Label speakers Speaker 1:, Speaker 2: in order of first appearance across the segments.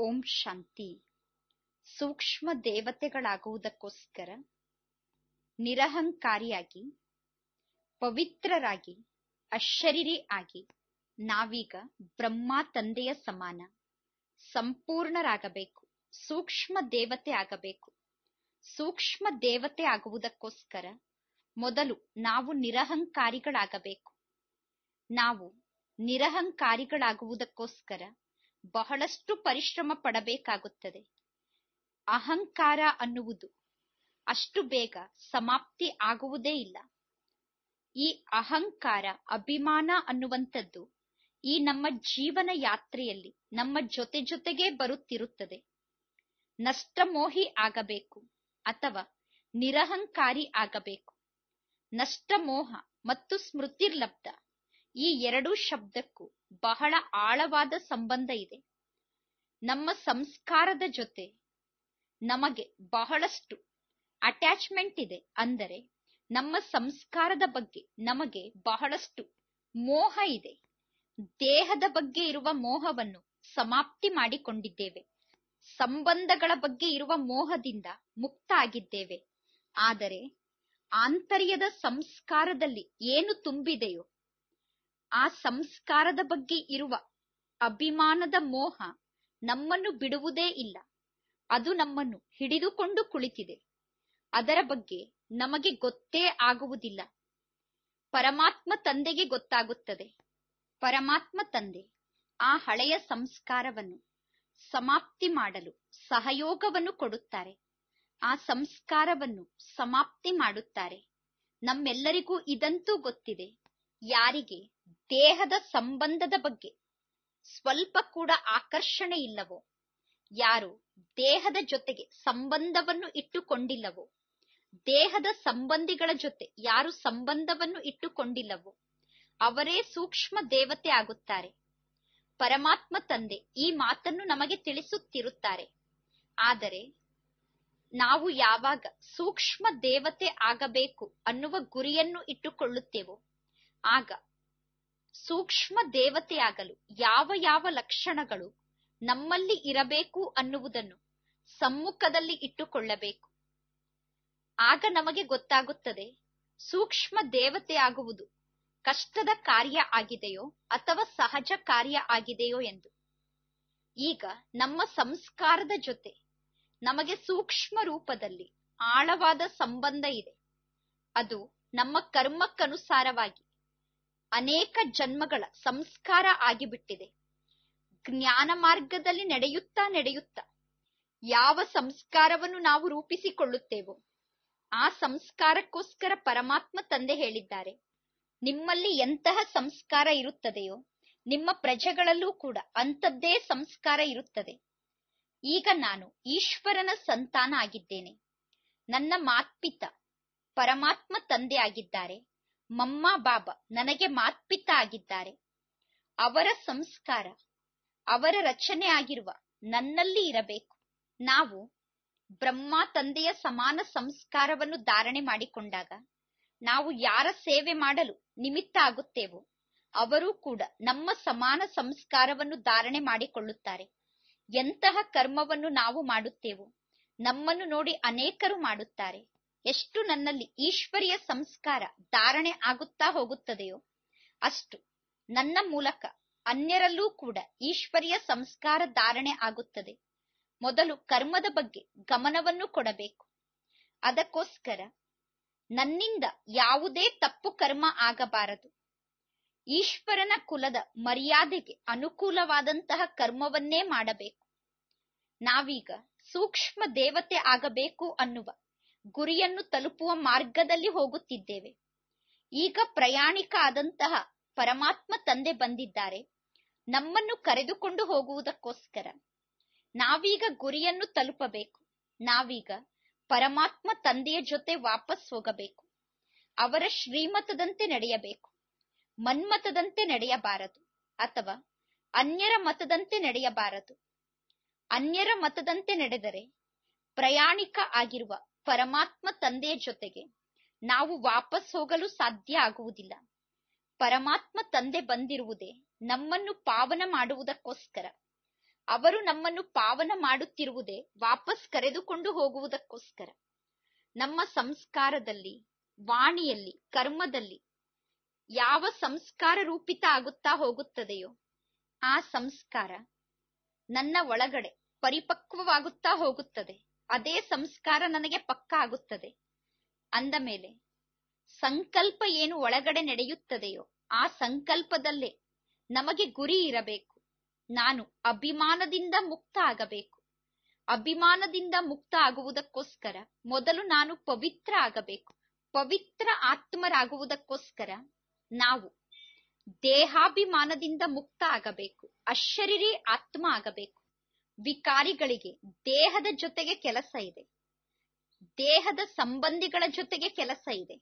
Speaker 1: ಓಂ ಶಾಂತಿ ಸೂಕ್ಷ್ಮ ದೇವತೆಗಳಾಗುವುದಕ್ಕೋಸ್ಕರ ನಿರಹಂಕಾರಿಯಾಗಿ ಪವಿತ್ರರಾಗಿ ಅಶರೀರಿ ಆಗಿ ನಾವೀಗ ಬ್ರಹ್ಮ ತಂದೆಯ ಸಮಾನ ಸಂಪೂರ್ಣರಾಗಬೇಕು ಸೂಕ್ಷ್ಮ ದೇವತೆ ಆಗಬೇಕು ಸೂಕ್ಷ್ಮ ದೇವತೆ ಆಗುವುದಕ್ಕೋಸ್ಕರ ಮೊದಲು ನಾವು ನಿರಹಂಕಾರಿಗಳಾಗಬೇಕು ನಾವು ನಿರಹಂಕಾರಿಗಳಾಗುವುದಕ್ಕೋಸ್ಕರ ಬಹಳಷ್ಟು ಪರಿಶ್ರಮ ಪಡಬೇಕಾಗುತ್ತದೆ ಅಹಂಕಾರ ಅನ್ನುವುದು ಅಷ್ಟು ಬೇಗ ಸಮಾಪ್ತಿ ಆಗುವುದೇ ಇಲ್ಲ ಈ ಅಹಂಕಾರ ಅಭಿಮಾನ ಅನ್ನುವಂಥದ್ದು ಈ ನಮ್ಮ ಜೀವನ ಯಾತ್ರೆಯಲ್ಲಿ ನಮ್ಮ ಜೊತೆ ಜೊತೆಗೇ ಬರುತ್ತಿರುತ್ತದೆ ನಷ್ಟಮೋಹಿ ಆಗಬೇಕು ಅಥವಾ ನಿರಹಂಕಾರಿ ಆಗಬೇಕು ನಷ್ಟಮೋಹ ಮತ್ತು ಸ್ಮೃತಿರ್ಲಬ್ಧ ಈ ಎರಡೂ ಶಬ್ದಕ್ಕೂ ಬಹಳ ಆಳವಾದ ಸಂಬಂಧ ಇದೆ ನಮ್ಮ ಸಂಸ್ಕಾರದ ಜೊತೆ ನಮಗೆ ಬಹಳಷ್ಟು ಅಟ್ಯಾಚ್ಮೆಂಟ್ ಇದೆ ಅಂದರೆ ನಮ್ಮ ಸಂಸ್ಕಾರದ ಬಗ್ಗೆ ನಮಗೆ ಬಹಳಷ್ಟು ಮೋಹ ಇದೆ ದೇಹದ ಬಗ್ಗೆ ಇರುವ ಮೋಹವನ್ನು ಸಮಾಪ್ತಿ ಮಾಡಿಕೊಂಡಿದ್ದೇವೆ ಸಂಬಂಧಗಳ ಬಗ್ಗೆ ಇರುವ ಮೋಹದಿಂದ ಮುಕ್ತ ಆಗಿದ್ದೇವೆ ಆದರೆ ಆಂತರ್ಯದ ಸಂಸ್ಕಾರದಲ್ಲಿ ಏನು ತುಂಬಿದೆಯೋ ಆ ಸಂಸ್ಕಾರದ ಬಗ್ಗೆ ಇರುವ ಅಭಿಮಾನದ ಮೋಹ ನಮ್ಮನ್ನು ಬಿಡುವುದೇ ಇಲ್ಲ ಅದು ನಮ್ಮನ್ನು ಹಿಡಿದುಕೊಂಡು ಕುಳಿತಿದೆ ಅದರ ಬಗ್ಗೆ ನಮಗೆ ಗೊತ್ತೇ ಆಗುವುದಿಲ್ಲ ಪರಮಾತ್ಮ ತಂದೆಗೆ ಗೊತ್ತಾಗುತ್ತದೆ ಪರಮಾತ್ಮ ತಂದೆ ಆ ಹಳೆಯ ಸಂಸ್ಕಾರವನ್ನು ಸಮಾಪ್ತಿ ಮಾಡಲು ಸಹಯೋಗವನ್ನು ಕೊಡುತ್ತಾರೆ ಆ ಸಂಸ್ಕಾರವನ್ನು ಸಮಾಪ್ತಿ ಮಾಡುತ್ತಾರೆ ನಮ್ಮೆಲ್ಲರಿಗೂ ಇದಂತೂ ಗೊತ್ತಿದೆ ಯಾರಿಗೆ ದೇಹದ ಸಂಬಂಧದ ಬಗ್ಗೆ ಸ್ವಲ್ಪ ಕೂಡ ಆಕರ್ಷಣೆ ಇಲ್ಲವೋ ಯಾರು ದೇಹದ ಜೊತೆಗೆ ಸಂಬಂಧವನ್ನು ಇಟ್ಟುಕೊಂಡಿಲ್ಲವೋ ದೇಹದ ಸಂಬಂಧಿಗಳ ಜೊತೆ ಯಾರು ಸಂಬಂಧವನ್ನು ಇಟ್ಟುಕೊಂಡಿಲ್ಲವೋ ಅವರೇ ಸೂಕ್ಷ್ಮ ದೇವತೆ ಆಗುತ್ತಾರೆ ಪರಮಾತ್ಮ ತಂದೆ ಈ ಮಾತನ್ನು ನಮಗೆ ತಿಳಿಸುತ್ತಿರುತ್ತಾರೆ ಆದರೆ ನಾವು ಯಾವಾಗ ಸೂಕ್ಷ್ಮ ದೇವತೆ ಆಗಬೇಕು ಅನ್ನುವ ಗುರಿಯನ್ನು ಇಟ್ಟುಕೊಳ್ಳುತ್ತೇವೋ ಆಗ ಸೂಕ್ಷ್ಮ ದೇವತೆಯಾಗಲು ಯಾವ ಯಾವ ಲಕ್ಷಣಗಳು ನಮ್ಮಲ್ಲಿ ಇರಬೇಕು ಅನ್ನುವುದನ್ನು ಸಮ್ಮುಖದಲ್ಲಿ ಇಟ್ಟುಕೊಳ್ಳಬೇಕು ಆಗ ನಮಗೆ ಗೊತ್ತಾಗುತ್ತದೆ ಸೂಕ್ಷ್ಮ ದೇವತೆ ಆಗುವುದು ಕಷ್ಟದ ಕಾರ್ಯ ಆಗಿದೆಯೋ ಅಥವಾ ಸಹಜ ಕಾರ್ಯ ಆಗಿದೆಯೋ ಎಂದು ಈಗ ನಮ್ಮ ಸಂಸ್ಕಾರದ ಜೊತೆ ನಮಗೆ ಸೂಕ್ಷ್ಮ ರೂಪದಲ್ಲಿ ಆಳವಾದ ಸಂಬಂಧ ಇದೆ ಅದು ನಮ್ಮ ಕರ್ಮಕ್ಕನುಸಾರವಾಗಿ ಅನೇಕ ಜನ್ಮಗಳ ಸಂಸ್ಕಾರ ಆಗಿಬಿಟ್ಟಿದೆ ಜ್ಞಾನ ಮಾರ್ಗದಲ್ಲಿ ನಡೆಯುತ್ತಾ ನಡೆಯುತ್ತಾ ಯಾವ ಸಂಸ್ಕಾರವನ್ನು ನಾವು ರೂಪಿಸಿಕೊಳ್ಳುತ್ತೇವೋ ಆ ಸಂಸ್ಕಾರಕ್ಕೋಸ್ಕರ ಪರಮಾತ್ಮ ತಂದೆ ಹೇಳಿದ್ದಾರೆ ನಿಮ್ಮಲ್ಲಿ ಎಂತಹ ಸಂಸ್ಕಾರ ಇರುತ್ತದೆಯೋ ನಿಮ್ಮ ಪ್ರಜೆಗಳಲ್ಲೂ ಕೂಡ ಅಂಥದ್ದೇ ಸಂಸ್ಕಾರ ಇರುತ್ತದೆ ಈಗ ನಾನು ಈಶ್ವರನ ಸಂತಾನ ಆಗಿದ್ದೇನೆ ನನ್ನ ಮಾತ್ಪಿತ ಪರಮಾತ್ಮ ತಂದೆ ಆಗಿದ್ದಾರೆ ಮಮ್ಮ ಬಾಬಾ ನನಗೆ ಮಾತ್ಪಿತ ಆಗಿದ್ದಾರೆ ಅವರ ಸಂಸ್ಕಾರ ಅವರ ರಚನೆ ಆಗಿರುವ ನನ್ನಲ್ಲಿ ಇರಬೇಕು ನಾವು ಬ್ರಹ್ಮ ತಂದೆಯ ಸಮಾನ ಸಂಸ್ಕಾರವನ್ನು ಧಾರಣೆ ಮಾಡಿಕೊಂಡಾಗ ನಾವು ಯಾರ ಸೇವೆ ಮಾಡಲು ನಿಮಿತ್ತ ಆಗುತ್ತೇವೋ ಅವರೂ ಕೂಡ ನಮ್ಮ ಸಮಾನ ಸಂಸ್ಕಾರವನ್ನು ಧಾರಣೆ ಮಾಡಿಕೊಳ್ಳುತ್ತಾರೆ ಎಂತಹ ಕರ್ಮವನ್ನು ನಾವು ಮಾಡುತ್ತೇವೋ ನಮ್ಮನ್ನು ನೋಡಿ ಅನೇಕರು ಮಾಡುತ್ತಾರೆ ಎಷ್ಟು ನನ್ನಲ್ಲಿ ಈಶ್ವರಿಯ ಸಂಸ್ಕಾರ ಧಾರಣೆ ಆಗುತ್ತಾ ಹೋಗುತ್ತದೆಯೋ ಅಷ್ಟು ನನ್ನ ಮೂಲಕ ಅನ್ಯರಲ್ಲೂ ಕೂಡ ಈಶ್ವರಿಯ ಸಂಸ್ಕಾರ ಧಾರಣೆ ಆಗುತ್ತದೆ ಮೊದಲು ಕರ್ಮದ ಬಗ್ಗೆ ಗಮನವನ್ನು ಕೊಡಬೇಕು ಅದಕ್ಕೋಸ್ಕರ ನನ್ನಿಂದ ಯಾವುದೇ ತಪ್ಪು ಕರ್ಮ ಆಗಬಾರದು ಈಶ್ವರನ ಕುಲದ ಮರ್ಯಾದೆಗೆ ಅನುಕೂಲವಾದಂತಹ ಕರ್ಮವನ್ನೇ ಮಾಡಬೇಕು ನಾವೀಗ ಸೂಕ್ಷ್ಮ ದೇವತೆ ಆಗಬೇಕು ಅನ್ನುವ ಗುರಿಯನ್ನು ತಲುಪುವ ಮಾರ್ಗದಲ್ಲಿ ಹೋಗುತ್ತಿದ್ದೇವೆ ಈಗ ಪ್ರಯಾಣಿಕ ಆದಂತಹ ಪರಮಾತ್ಮ ತಂದೆ ಬಂದಿದ್ದಾರೆ ನಮ್ಮನ್ನು ಕರೆದುಕೊಂಡು ಹೋಗುವುದಕ್ಕೋಸ್ಕರ ನಾವೀಗ ಗುರಿಯನ್ನು ತಲುಪಬೇಕು ನಾವೀಗ ಪರಮಾತ್ಮ ತಂದೆಯ ಜೊತೆ ವಾಪಸ್ ಹೋಗಬೇಕು ಅವರ ಶ್ರೀಮತದಂತೆ ನಡೆಯಬೇಕು ಮನ್ಮತದಂತೆ ನಡೆಯಬಾರದು ಅಥವಾ ಅನ್ಯರ ಮತದಂತೆ ನಡೆಯಬಾರದು ಅನ್ಯರ ಮತದಂತೆ ನಡೆದರೆ ಪ್ರಯಾಣಿಕ ಆಗಿರುವ ಪರಮಾತ್ಮ ತಂದೆಯ ಜೊತೆಗೆ ನಾವು ವಾಪಸ್ ಹೋಗಲು ಸಾಧ್ಯ ಆಗುವುದಿಲ್ಲ ಪರಮಾತ್ಮ ತಂದೆ ಬಂದಿರುವುದೇ ನಮ್ಮನ್ನು ಪಾವನ ಮಾಡುವುದಕ್ಕೋಸ್ಕರ ಅವರು ನಮ್ಮನ್ನು ಪಾವನ ಮಾಡುತ್ತಿರುವುದೇ ವಾಪಸ್ ಕರೆದುಕೊಂಡು ಹೋಗುವುದಕ್ಕೋಸ್ಕರ ನಮ್ಮ ಸಂಸ್ಕಾರದಲ್ಲಿ ವಾಣಿಯಲ್ಲಿ ಕರ್ಮದಲ್ಲಿ ಯಾವ ಸಂಸ್ಕಾರ ರೂಪಿತ ಆಗುತ್ತಾ ಹೋಗುತ್ತದೆಯೋ ಆ ಸಂಸ್ಕಾರ ನನ್ನ ಒಳಗಡೆ ಪರಿಪಕ್ವವಾಗುತ್ತಾ ಹೋಗುತ್ತದೆ ಅದೇ ಸಂಸ್ಕಾರ ನನಗೆ ಪಕ್ಕ ಆಗುತ್ತದೆ ಅಂದ ಮೇಲೆ ಸಂಕಲ್ಪ ಏನು ಒಳಗಡೆ ನಡೆಯುತ್ತದೆಯೋ ಆ ಸಂಕಲ್ಪದಲ್ಲೇ ನಮಗೆ ಗುರಿ ಇರಬೇಕು ನಾನು ಅಭಿಮಾನದಿಂದ ಮುಕ್ತ ಆಗಬೇಕು ಅಭಿಮಾನದಿಂದ ಮುಕ್ತ ಆಗುವುದಕ್ಕೋಸ್ಕರ ಮೊದಲು ನಾನು ಪವಿತ್ರ ಆಗಬೇಕು ಪವಿತ್ರ ಆತ್ಮರಾಗುವುದಕ್ಕೋಸ್ಕರ ನಾವು ದೇಹಾಭಿಮಾನದಿಂದ ಮುಕ್ತ ಆಗಬೇಕು ಅಶರೀರಿ ಆತ್ಮ ಆಗಬೇಕು ವಿಕಾರಿಗಳಿಗೆ ದೇಹದ ಜೊತೆಗೆ ಕೆಲಸ ಇದೆ ದೇಹದ ಸಂಬಂಧಿಗಳ ಜೊತೆಗೆ ಕೆಲಸ ಇದೆ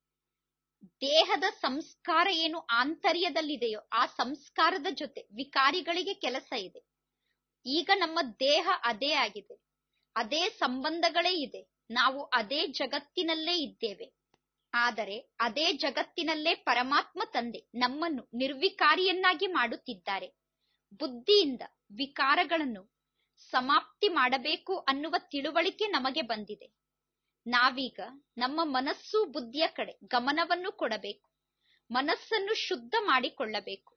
Speaker 1: ದೇಹದ ಸಂಸ್ಕಾರ ಏನು ಆಂತರ್ಯದಲ್ಲಿದೆಯೋ ಆ ಸಂಸ್ಕಾರದ ಜೊತೆ ವಿಕಾರಿಗಳಿಗೆ ಕೆಲಸ ಇದೆ ಈಗ ನಮ್ಮ ದೇಹ ಅದೇ ಆಗಿದೆ ಅದೇ ಸಂಬಂಧಗಳೇ ಇದೆ ನಾವು ಅದೇ ಜಗತ್ತಿನಲ್ಲೇ ಇದ್ದೇವೆ ಆದರೆ ಅದೇ ಜಗತ್ತಿನಲ್ಲೇ ಪರಮಾತ್ಮ ತಂದೆ ನಮ್ಮನ್ನು ನಿರ್ವಿಕಾರಿಯನ್ನಾಗಿ ಮಾಡುತ್ತಿದ್ದಾರೆ ಬುದ್ಧಿಯಿಂದ ವಿಕಾರಗಳನ್ನು ಸಮಾಪ್ತಿ ಮಾಡಬೇಕು ಅನ್ನುವ ತಿಳುವಳಿಕೆ ನಮಗೆ ಬಂದಿದೆ ನಾವೀಗ ನಮ್ಮ ಮನಸ್ಸು ಬುದ್ಧಿಯ ಕಡೆ ಗಮನವನ್ನು ಕೊಡಬೇಕು ಮನಸ್ಸನ್ನು ಶುದ್ಧ ಮಾಡಿಕೊಳ್ಳಬೇಕು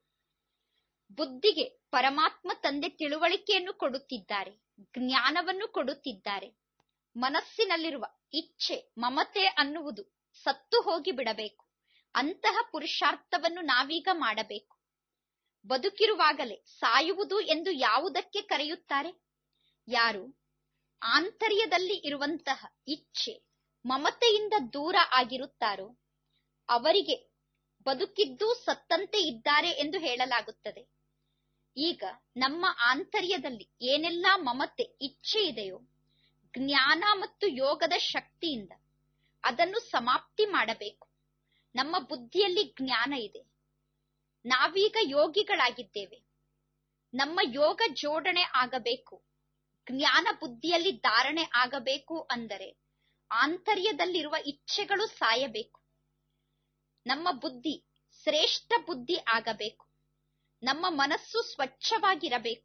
Speaker 1: ಬುದ್ಧಿಗೆ ಪರಮಾತ್ಮ ತಂದೆ ತಿಳುವಳಿಕೆಯನ್ನು ಕೊಡುತ್ತಿದ್ದಾರೆ ಜ್ಞಾನವನ್ನು ಕೊಡುತ್ತಿದ್ದಾರೆ ಮನಸ್ಸಿನಲ್ಲಿರುವ ಇಚ್ಛೆ ಮಮತೆ ಅನ್ನುವುದು ಸತ್ತು ಹೋಗಿ ಬಿಡಬೇಕು ಅಂತಹ ಪುರುಷಾರ್ಥವನ್ನು ನಾವೀಗ ಮಾಡಬೇಕು ಬದುಕಿರುವಾಗಲೇ ಸಾಯುವುದು ಎಂದು ಯಾವುದಕ್ಕೆ ಕರೆಯುತ್ತಾರೆ ಯಾರು ಆಂತರ್ಯದಲ್ಲಿ ಇರುವಂತಹ ಇಚ್ಛೆ ಮಮತೆಯಿಂದ ದೂರ ಆಗಿರುತ್ತಾರೋ ಅವರಿಗೆ ಬದುಕಿದ್ದು ಸತ್ತಂತೆ ಇದ್ದಾರೆ ಎಂದು ಹೇಳಲಾಗುತ್ತದೆ ಈಗ ನಮ್ಮ ಆಂತರ್ಯದಲ್ಲಿ ಏನೆಲ್ಲಾ ಮಮತೆ ಇಚ್ಛೆ ಇದೆಯೋ ಜ್ಞಾನ ಮತ್ತು ಯೋಗದ ಶಕ್ತಿಯಿಂದ ಅದನ್ನು ಸಮಾಪ್ತಿ ಮಾಡಬೇಕು ನಮ್ಮ ಬುದ್ಧಿಯಲ್ಲಿ ಜ್ಞಾನ ಇದೆ ನಾವೀಗ ಯೋಗಿಗಳಾಗಿದ್ದೇವೆ ನಮ್ಮ ಯೋಗ ಜೋಡಣೆ ಆಗಬೇಕು ಜ್ಞಾನ ಬುದ್ಧಿಯಲ್ಲಿ ಧಾರಣೆ ಆಗಬೇಕು ಅಂದರೆ ಆಂತರ್ಯದಲ್ಲಿರುವ ಇಚ್ಛೆಗಳು ಸಾಯಬೇಕು ನಮ್ಮ ಬುದ್ಧಿ ಶ್ರೇಷ್ಠ ಬುದ್ಧಿ ಆಗಬೇಕು ನಮ್ಮ ಮನಸ್ಸು ಸ್ವಚ್ಛವಾಗಿರಬೇಕು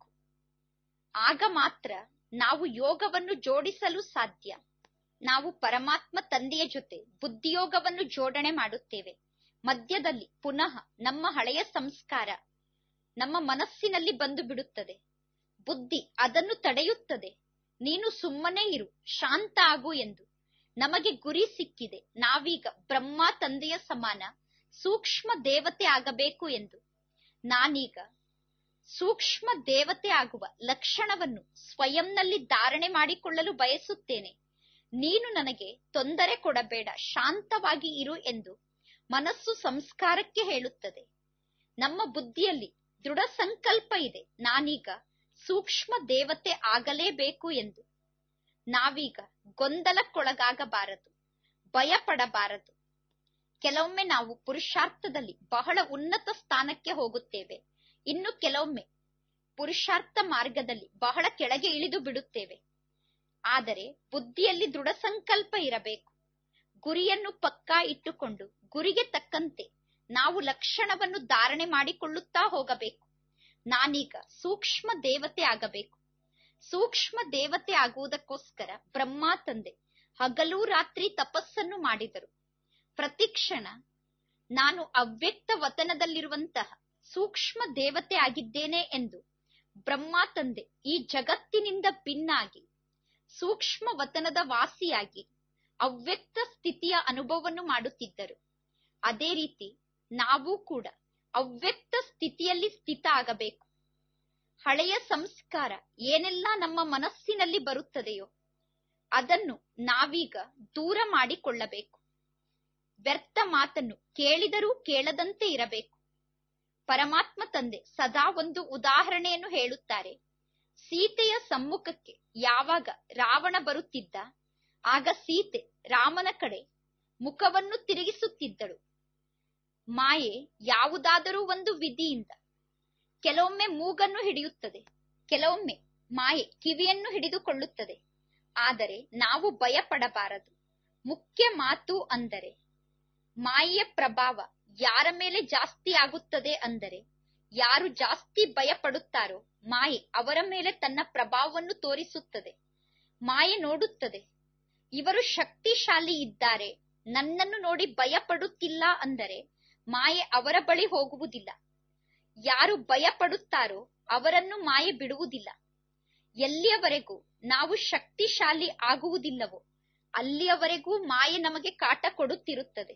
Speaker 1: ಆಗ ಮಾತ್ರ ನಾವು ಯೋಗವನ್ನು ಜೋಡಿಸಲು ಸಾಧ್ಯ ನಾವು ಪರಮಾತ್ಮ ತಂದೆಯ ಜೊತೆ ಬುದ್ಧಿಯೋಗವನ್ನು ಜೋಡಣೆ ಮಾಡುತ್ತೇವೆ ಮಧ್ಯದಲ್ಲಿ ಪುನಃ ನಮ್ಮ ಹಳೆಯ ಸಂಸ್ಕಾರ ನಮ್ಮ ಮನಸ್ಸಿನಲ್ಲಿ ಬಂದು ಬಿಡುತ್ತದೆ ಬುದ್ಧಿ ಅದನ್ನು ತಡೆಯುತ್ತದೆ ನೀನು ಸುಮ್ಮನೆ ಇರು ಶಾಂತ ಆಗು ಎಂದು ನಮಗೆ ಗುರಿ ಸಿಕ್ಕಿದೆ ನಾವೀಗ ಬ್ರಹ್ಮ ತಂದೆಯ ಸಮಾನ ಸೂಕ್ಷ್ಮ ದೇವತೆ ಆಗಬೇಕು ಎಂದು ನಾನೀಗ ಸೂಕ್ಷ್ಮ ದೇವತೆ ಆಗುವ ಲಕ್ಷಣವನ್ನು ಸ್ವಯಂನಲ್ಲಿ ಧಾರಣೆ ಮಾಡಿಕೊಳ್ಳಲು ಬಯಸುತ್ತೇನೆ ನೀನು ನನಗೆ ತೊಂದರೆ ಕೊಡಬೇಡ ಶಾಂತವಾಗಿ ಇರು ಎಂದು ಮನಸ್ಸು ಸಂಸ್ಕಾರಕ್ಕೆ ಹೇಳುತ್ತದೆ ನಮ್ಮ ಬುದ್ಧಿಯಲ್ಲಿ ದೃಢ ಸಂಕಲ್ಪ ಇದೆ ನಾನೀಗ ಸೂಕ್ಷ್ಮ ದೇವತೆ ಆಗಲೇಬೇಕು ಎಂದು ನಾವೀಗ ಗೊಂದಲಕ್ಕೊಳಗಾಗಬಾರದು ಭಯಪಡಬಾರದು ಕೆಲವೊಮ್ಮೆ ನಾವು ಪುರುಷಾರ್ಥದಲ್ಲಿ ಬಹಳ ಉನ್ನತ ಸ್ಥಾನಕ್ಕೆ ಹೋಗುತ್ತೇವೆ ಇನ್ನು ಕೆಲವೊಮ್ಮೆ ಪುರುಷಾರ್ಥ ಮಾರ್ಗದಲ್ಲಿ ಬಹಳ ಕೆಳಗೆ ಇಳಿದು ಬಿಡುತ್ತೇವೆ ಆದರೆ ಬುದ್ಧಿಯಲ್ಲಿ ದೃಢ ಸಂಕಲ್ಪ ಇರಬೇಕು ಗುರಿಯನ್ನು ಪಕ್ಕಾ ಇಟ್ಟುಕೊಂಡು ಗುರಿಗೆ ತಕ್ಕಂತೆ ನಾವು ಲಕ್ಷಣವನ್ನು ಧಾರಣೆ ಮಾಡಿಕೊಳ್ಳುತ್ತಾ ಹೋಗಬೇಕು ನಾನೀಗ ಸೂಕ್ಷ್ಮ ದೇವತೆ ಆಗಬೇಕು ಸೂಕ್ಷ್ಮ ದೇವತೆ ಆಗುವುದಕ್ಕೋಸ್ಕರ ಬ್ರಹ್ಮ ತಂದೆ ಹಗಲು ರಾತ್ರಿ ತಪಸ್ಸನ್ನು ಮಾಡಿದರು ಪ್ರತಿಕ್ಷಣ ನಾನು ಅವ್ಯಕ್ತ ವತನದಲ್ಲಿರುವಂತಹ ಸೂಕ್ಷ್ಮ ದೇವತೆ ಆಗಿದ್ದೇನೆ ಎಂದು ಬ್ರಹ್ಮ ತಂದೆ ಈ ಜಗತ್ತಿನಿಂದ ಭಿನ್ನಾಗಿ ಸೂಕ್ಷ್ಮ ವತನದ ವಾಸಿಯಾಗಿ ಅವ್ಯಕ್ತ ಸ್ಥಿತಿಯ ಅನುಭವವನ್ನು ಮಾಡುತ್ತಿದ್ದರು ಅದೇ ರೀತಿ ನಾವು ಕೂಡ ಅವ್ಯಕ್ತ ಸ್ಥಿತಿಯಲ್ಲಿ ಸ್ಥಿತ ಆಗಬೇಕು ಹಳೆಯ ಸಂಸ್ಕಾರ ಏನೆಲ್ಲ ನಮ್ಮ ಮನಸ್ಸಿನಲ್ಲಿ ಬರುತ್ತದೆಯೋ ಅದನ್ನು ನಾವೀಗ ದೂರ ಮಾಡಿಕೊಳ್ಳಬೇಕು ವ್ಯರ್ಥ ಮಾತನ್ನು ಕೇಳಿದರೂ ಕೇಳದಂತೆ ಇರಬೇಕು ಪರಮಾತ್ಮ ತಂದೆ ಸದಾ ಒಂದು ಉದಾಹರಣೆಯನ್ನು ಹೇಳುತ್ತಾರೆ ಸೀತೆಯ ಸಮ್ಮುಖಕ್ಕೆ ಯಾವಾಗ ರಾವಣ ಬರುತ್ತಿದ್ದ ಆಗ ಸೀತೆ ರಾಮನ ಕಡೆ ಮುಖವನ್ನು ತಿರುಗಿಸುತ್ತಿದ್ದಳು ಮಾಯೆ ಯಾವುದಾದರೂ ಒಂದು ವಿಧಿಯಿಂದ ಕೆಲವೊಮ್ಮೆ ಮೂಗನ್ನು ಹಿಡಿಯುತ್ತದೆ ಕೆಲವೊಮ್ಮೆ ಮಾಯೆ ಕಿವಿಯನ್ನು ಹಿಡಿದುಕೊಳ್ಳುತ್ತದೆ ಆದರೆ ನಾವು ಭಯಪಡಬಾರದು ಮುಖ್ಯ ಮಾತು ಅಂದರೆ ಮಾಯೆಯ ಪ್ರಭಾವ ಯಾರ ಮೇಲೆ ಜಾಸ್ತಿ ಆಗುತ್ತದೆ ಅಂದರೆ ಯಾರು ಜಾಸ್ತಿ ಭಯ ಪಡುತ್ತಾರೋ ಮಾಯೆ ಅವರ ಮೇಲೆ ತನ್ನ ಪ್ರಭಾವವನ್ನು ತೋರಿಸುತ್ತದೆ ಮಾಯೆ ನೋಡುತ್ತದೆ ಇವರು ಶಕ್ತಿಶಾಲಿ ಇದ್ದಾರೆ ನನ್ನನ್ನು ನೋಡಿ ಭಯ ಪಡುತ್ತಿಲ್ಲ ಅಂದರೆ ಮಾಯೆ ಅವರ ಬಳಿ ಹೋಗುವುದಿಲ್ಲ ಯಾರು ಭಯ ಪಡುತ್ತಾರೋ ಅವರನ್ನು ಮಾಯೆ ಬಿಡುವುದಿಲ್ಲ ಎಲ್ಲಿಯವರೆಗೂ ನಾವು ಶಕ್ತಿಶಾಲಿ ಆಗುವುದಿಲ್ಲವೋ ಅಲ್ಲಿಯವರೆಗೂ ಮಾಯೆ ನಮಗೆ ಕಾಟ ಕೊಡುತ್ತಿರುತ್ತದೆ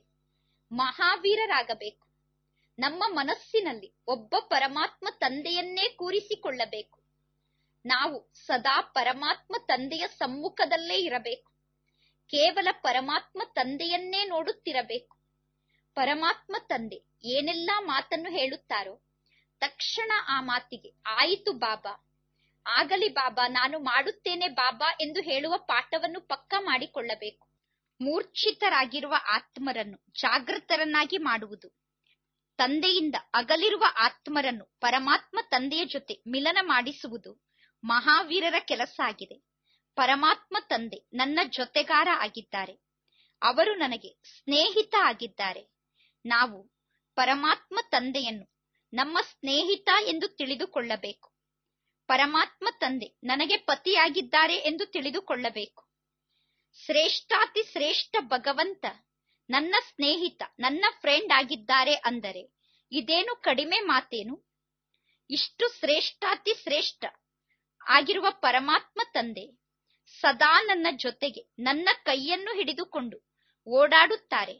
Speaker 1: ಮಹಾವೀರರಾಗಬೇಕು ನಮ್ಮ ಮನಸ್ಸಿನಲ್ಲಿ ಒಬ್ಬ ಪರಮಾತ್ಮ ತಂದೆಯನ್ನೇ ಕೂರಿಸಿಕೊಳ್ಳಬೇಕು ನಾವು ಸದಾ ಪರಮಾತ್ಮ ತಂದೆಯ ಸಮ್ಮುಖದಲ್ಲೇ ಇರಬೇಕು ಕೇವಲ ಪರಮಾತ್ಮ ತಂದೆಯನ್ನೇ ನೋಡುತ್ತಿರಬೇಕು ಪರಮಾತ್ಮ ತಂದೆ ಏನೆಲ್ಲಾ ಮಾತನ್ನು ಹೇಳುತ್ತಾರೋ ತಕ್ಷಣ ಆ ಮಾತಿಗೆ ಆಯಿತು ಬಾಬಾ ಆಗಲಿ ಬಾಬಾ ನಾನು ಮಾಡುತ್ತೇನೆ ಬಾಬಾ ಎಂದು ಹೇಳುವ ಪಾಠವನ್ನು ಪಕ್ಕ ಮಾಡಿಕೊಳ್ಳಬೇಕು ಮೂರ್ಛಿತರಾಗಿರುವ ಆತ್ಮರನ್ನು ಜಾಗೃತರನ್ನಾಗಿ ಮಾಡುವುದು ತಂದೆಯಿಂದ ಅಗಲಿರುವ ಆತ್ಮರನ್ನು ಪರಮಾತ್ಮ ತಂದೆಯ ಜೊತೆ ಮಿಲನ ಮಾಡಿಸುವುದು ಮಹಾವೀರರ ಕೆಲಸ ಆಗಿದೆ ಪರಮಾತ್ಮ ತಂದೆ ನನ್ನ ಜೊತೆಗಾರ ಆಗಿದ್ದಾರೆ ಅವರು ನನಗೆ ಸ್ನೇಹಿತ ಆಗಿದ್ದಾರೆ ನಾವು ಪರಮಾತ್ಮ ತಂದೆಯನ್ನು ನಮ್ಮ ಸ್ನೇಹಿತ ಎಂದು ತಿಳಿದುಕೊಳ್ಳಬೇಕು ಪರಮಾತ್ಮ ತಂದೆ ನನಗೆ ಪತಿಯಾಗಿದ್ದಾರೆ ಎಂದು ತಿಳಿದುಕೊಳ್ಳಬೇಕು ಶ್ರೇಷ್ಠಾತಿ ಶ್ರೇಷ್ಠ ಭಗವಂತ ನನ್ನ ಸ್ನೇಹಿತ ನನ್ನ ಫ್ರೆಂಡ್ ಆಗಿದ್ದಾರೆ ಅಂದರೆ ಇದೇನು ಕಡಿಮೆ ಮಾತೇನು ಇಷ್ಟು ಶ್ರೇಷ್ಠಾತಿ ಶ್ರೇಷ್ಠ ಆಗಿರುವ ಪರಮಾತ್ಮ ತಂದೆ ಸದಾ ನನ್ನ ಜೊತೆಗೆ ನನ್ನ ಕೈಯನ್ನು ಹಿಡಿದುಕೊಂಡು ಓಡಾಡುತ್ತಾರೆ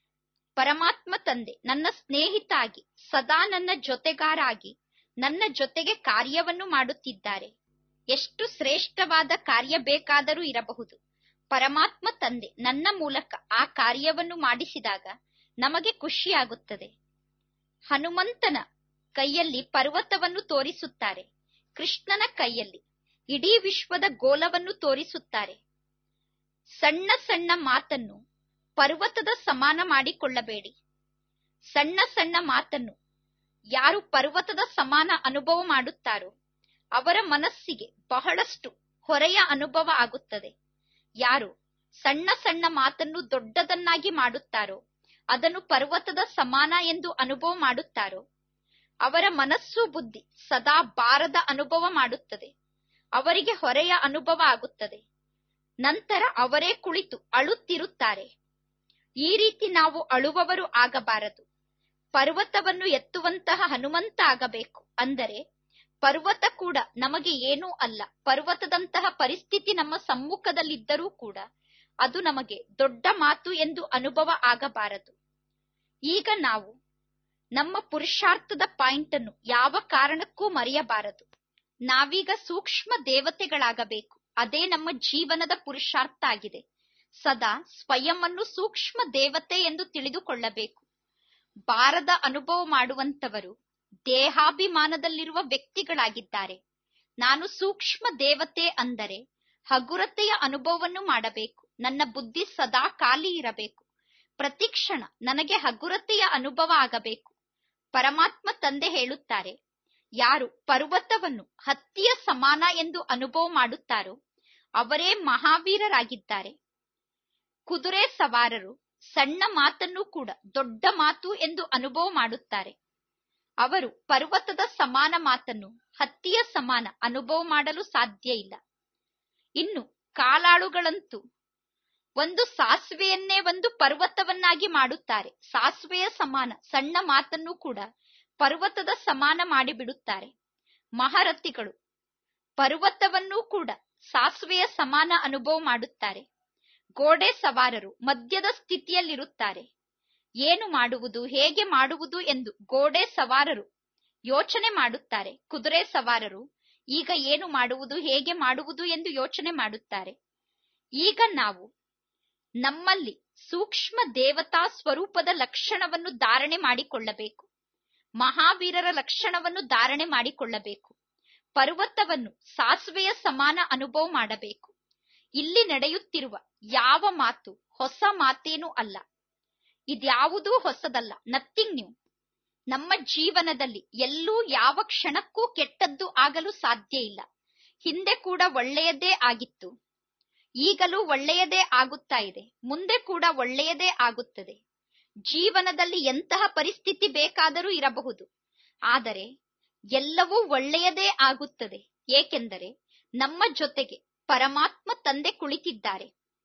Speaker 1: ಪರಮಾತ್ಮ ತಂದೆ ನನ್ನ ಸ್ನೇಹಿತ ಆಗಿ ಸದಾ ನನ್ನ ಜೊತೆಗಾರ ಆಗಿ ನನ್ನ ಜೊತೆಗೆ ಕಾರ್ಯವನ್ನು ಮಾಡುತ್ತಿದ್ದಾರೆ ಎಷ್ಟು ಶ್ರೇಷ್ಠವಾದ ಕಾರ್ಯ ಬೇಕಾದರೂ ಇರಬಹುದು ಪರಮಾತ್ಮ ತಂದೆ ನನ್ನ ಮೂಲಕ ಆ ಕಾರ್ಯವನ್ನು ಮಾಡಿಸಿದಾಗ ನಮಗೆ ಖುಷಿಯಾಗುತ್ತದೆ ಹನುಮಂತನ ಕೈಯಲ್ಲಿ ಪರ್ವತವನ್ನು ತೋರಿಸುತ್ತಾರೆ ಕೃಷ್ಣನ ಕೈಯಲ್ಲಿ ಇಡೀ ವಿಶ್ವದ ಗೋಲವನ್ನು ತೋರಿಸುತ್ತಾರೆ ಸಣ್ಣ ಸಣ್ಣ ಮಾತನ್ನು ಪರ್ವತದ ಸಮಾನ ಮಾಡಿಕೊಳ್ಳಬೇಡಿ ಸಣ್ಣ ಸಣ್ಣ ಮಾತನ್ನು ಯಾರು ಪರ್ವತದ ಸಮಾನ ಅನುಭವ ಮಾಡುತ್ತಾರೋ ಅವರ ಮನಸ್ಸಿಗೆ ಬಹಳಷ್ಟು ಹೊರೆಯ ಅನುಭವ ಆಗುತ್ತದೆ ಯಾರು ಸಣ್ಣ ಸಣ್ಣ ಮಾತನ್ನು ದೊಡ್ಡದನ್ನಾಗಿ ಮಾಡುತ್ತಾರೋ ಅದನ್ನು ಪರ್ವತದ ಸಮಾನ ಎಂದು ಅನುಭವ ಮಾಡುತ್ತಾರೋ ಅವರ ಮನಸ್ಸು ಬುದ್ಧಿ ಸದಾ ಬಾರದ ಅನುಭವ ಮಾಡುತ್ತದೆ ಅವರಿಗೆ ಹೊರೆಯ ಅನುಭವ ಆಗುತ್ತದೆ ನಂತರ ಅವರೇ ಕುಳಿತು ಅಳುತ್ತಿರುತ್ತಾರೆ ಈ ರೀತಿ ನಾವು ಅಳುವವರು ಆಗಬಾರದು ಪರ್ವತವನ್ನು ಎತ್ತುವಂತಹ ಹನುಮಂತ ಆಗಬೇಕು ಅಂದರೆ ಪರ್ವತ ಕೂಡ ನಮಗೆ ಏನೂ ಅಲ್ಲ ಪರ್ವತದಂತಹ ಪರಿಸ್ಥಿತಿ ನಮ್ಮ ಸಮ್ಮುಖದಲ್ಲಿದ್ದರೂ ಕೂಡ ಅದು ನಮಗೆ ದೊಡ್ಡ ಮಾತು ಎಂದು ಅನುಭವ ಆಗಬಾರದು ಈಗ ನಾವು ನಮ್ಮ ಪುರುಷಾರ್ಥದ ಪಾಯಿಂಟ್ ಅನ್ನು ಯಾವ ಕಾರಣಕ್ಕೂ ಮರೆಯಬಾರದು ನಾವೀಗ ಸೂಕ್ಷ್ಮ ದೇವತೆಗಳಾಗಬೇಕು ಅದೇ ನಮ್ಮ ಜೀವನದ ಪುರುಷಾರ್ಥ ಆಗಿದೆ ಸದಾ ಸ್ವಯಂ ಅನ್ನು ಸೂಕ್ಷ್ಮ ದೇವತೆ ಎಂದು ತಿಳಿದುಕೊಳ್ಳಬೇಕು ಬಾರದ ಅನುಭವ ಮಾಡುವಂತವರು ದೇಹಾಭಿಮಾನದಲ್ಲಿರುವ ವ್ಯಕ್ತಿಗಳಾಗಿದ್ದಾರೆ ನಾನು ಸೂಕ್ಷ್ಮ ದೇವತೆ ಅಂದರೆ ಹಗುರತೆಯ ಅನುಭವವನ್ನು ಮಾಡಬೇಕು ನನ್ನ ಬುದ್ಧಿ ಸದಾ ಖಾಲಿ ಇರಬೇಕು ಪ್ರತಿಕ್ಷಣ ನನಗೆ ಹಗುರತೆಯ ಅನುಭವ ಆಗಬೇಕು ಪರಮಾತ್ಮ ತಂದೆ ಹೇಳುತ್ತಾರೆ ಯಾರು ಪರ್ವತವನ್ನು ಹತ್ತಿಯ ಸಮಾನ ಎಂದು ಅನುಭವ ಮಾಡುತ್ತಾರೋ ಅವರೇ ಮಹಾವೀರರಾಗಿದ್ದಾರೆ ಕುದುರೆ ಸವಾರರು ಸಣ್ಣ ಮಾತನ್ನು ಕೂಡ ದೊಡ್ಡ ಮಾತು ಎಂದು ಅನುಭವ ಮಾಡುತ್ತಾರೆ ಅವರು ಪರ್ವತದ ಸಮಾನ ಮಾತನ್ನು ಹತ್ತಿಯ ಸಮಾನ ಅನುಭವ ಮಾಡಲು ಸಾಧ್ಯ ಇಲ್ಲ ಇನ್ನು ಕಾಲಾಳುಗಳಂತೂ ಒಂದು ಸಾಸಿವೆಯನ್ನೇ ಒಂದು ಪರ್ವತವನ್ನಾಗಿ ಮಾಡುತ್ತಾರೆ ಸಾಸಿವೆಯ ಸಮಾನ ಸಣ್ಣ ಮಾತನ್ನು ಕೂಡ ಪರ್ವತದ ಸಮಾನ ಮಾಡಿಬಿಡುತ್ತಾರೆ ಮಹಾರಥಿಗಳು ಪರ್ವತವನ್ನೂ ಕೂಡ ಸಾಸಿವೆಯ ಸಮಾನ ಅನುಭವ ಮಾಡುತ್ತಾರೆ ಗೋಡೆ ಸವಾರರು ಮಧ್ಯದ ಸ್ಥಿತಿಯಲ್ಲಿರುತ್ತಾರೆ ಏನು ಮಾಡುವುದು ಹೇಗೆ ಮಾಡುವುದು ಎಂದು ಗೋಡೆ ಸವಾರರು ಯೋಚನೆ ಮಾಡುತ್ತಾರೆ ಕುದುರೆ ಸವಾರರು ಈಗ ಏನು ಮಾಡುವುದು ಹೇಗೆ ಮಾಡುವುದು ಎಂದು ಯೋಚನೆ ಮಾಡುತ್ತಾರೆ ಈಗ ನಾವು ನಮ್ಮಲ್ಲಿ ಸೂಕ್ಷ್ಮ ದೇವತಾ ಸ್ವರೂಪದ ಲಕ್ಷಣವನ್ನು ಧಾರಣೆ ಮಾಡಿಕೊಳ್ಳಬೇಕು ಮಹಾವೀರರ ಲಕ್ಷಣವನ್ನು ಧಾರಣೆ ಮಾಡಿಕೊಳ್ಳಬೇಕು ಪರ್ವತವನ್ನು ಸಾಸುವೆಯ ಸಮಾನ ಅನುಭವ ಮಾಡಬೇಕು ಇಲ್ಲಿ ನಡೆಯುತ್ತಿರುವ ಯಾವ ಮಾತು ಹೊಸ ಮಾತೇನೂ ಅಲ್ಲ ಇದ್ಯಾವುದೂ ಹೊಸದಲ್ಲ ನಥಿಂಗ್ ನ್ಯೂ ನಮ್ಮ ಜೀವನದಲ್ಲಿ ಎಲ್ಲೂ ಯಾವ ಕ್ಷಣಕ್ಕೂ ಕೆಟ್ಟದ್ದು ಆಗಲು ಸಾಧ್ಯ ಇಲ್ಲ ಹಿಂದೆ ಕೂಡ ಒಳ್ಳೆಯದೇ ಆಗಿತ್ತು ಈಗಲೂ ಒಳ್ಳೆಯದೇ ಆಗುತ್ತಾ ಇದೆ ಮುಂದೆ ಕೂಡ ಒಳ್ಳೆಯದೇ ಆಗುತ್ತದೆ ಜೀವನದಲ್ಲಿ ಎಂತಹ ಪರಿಸ್ಥಿತಿ ಬೇಕಾದರೂ ಇರಬಹುದು ಆದರೆ ಎಲ್ಲವೂ ಒಳ್ಳೆಯದೇ ಆಗುತ್ತದೆ ಏಕೆಂದರೆ ನಮ್ಮ ಜೊತೆಗೆ ಪರಮಾತ್ಮ ತಂದೆ ಕುಳಿತಿದ್ದಾರೆ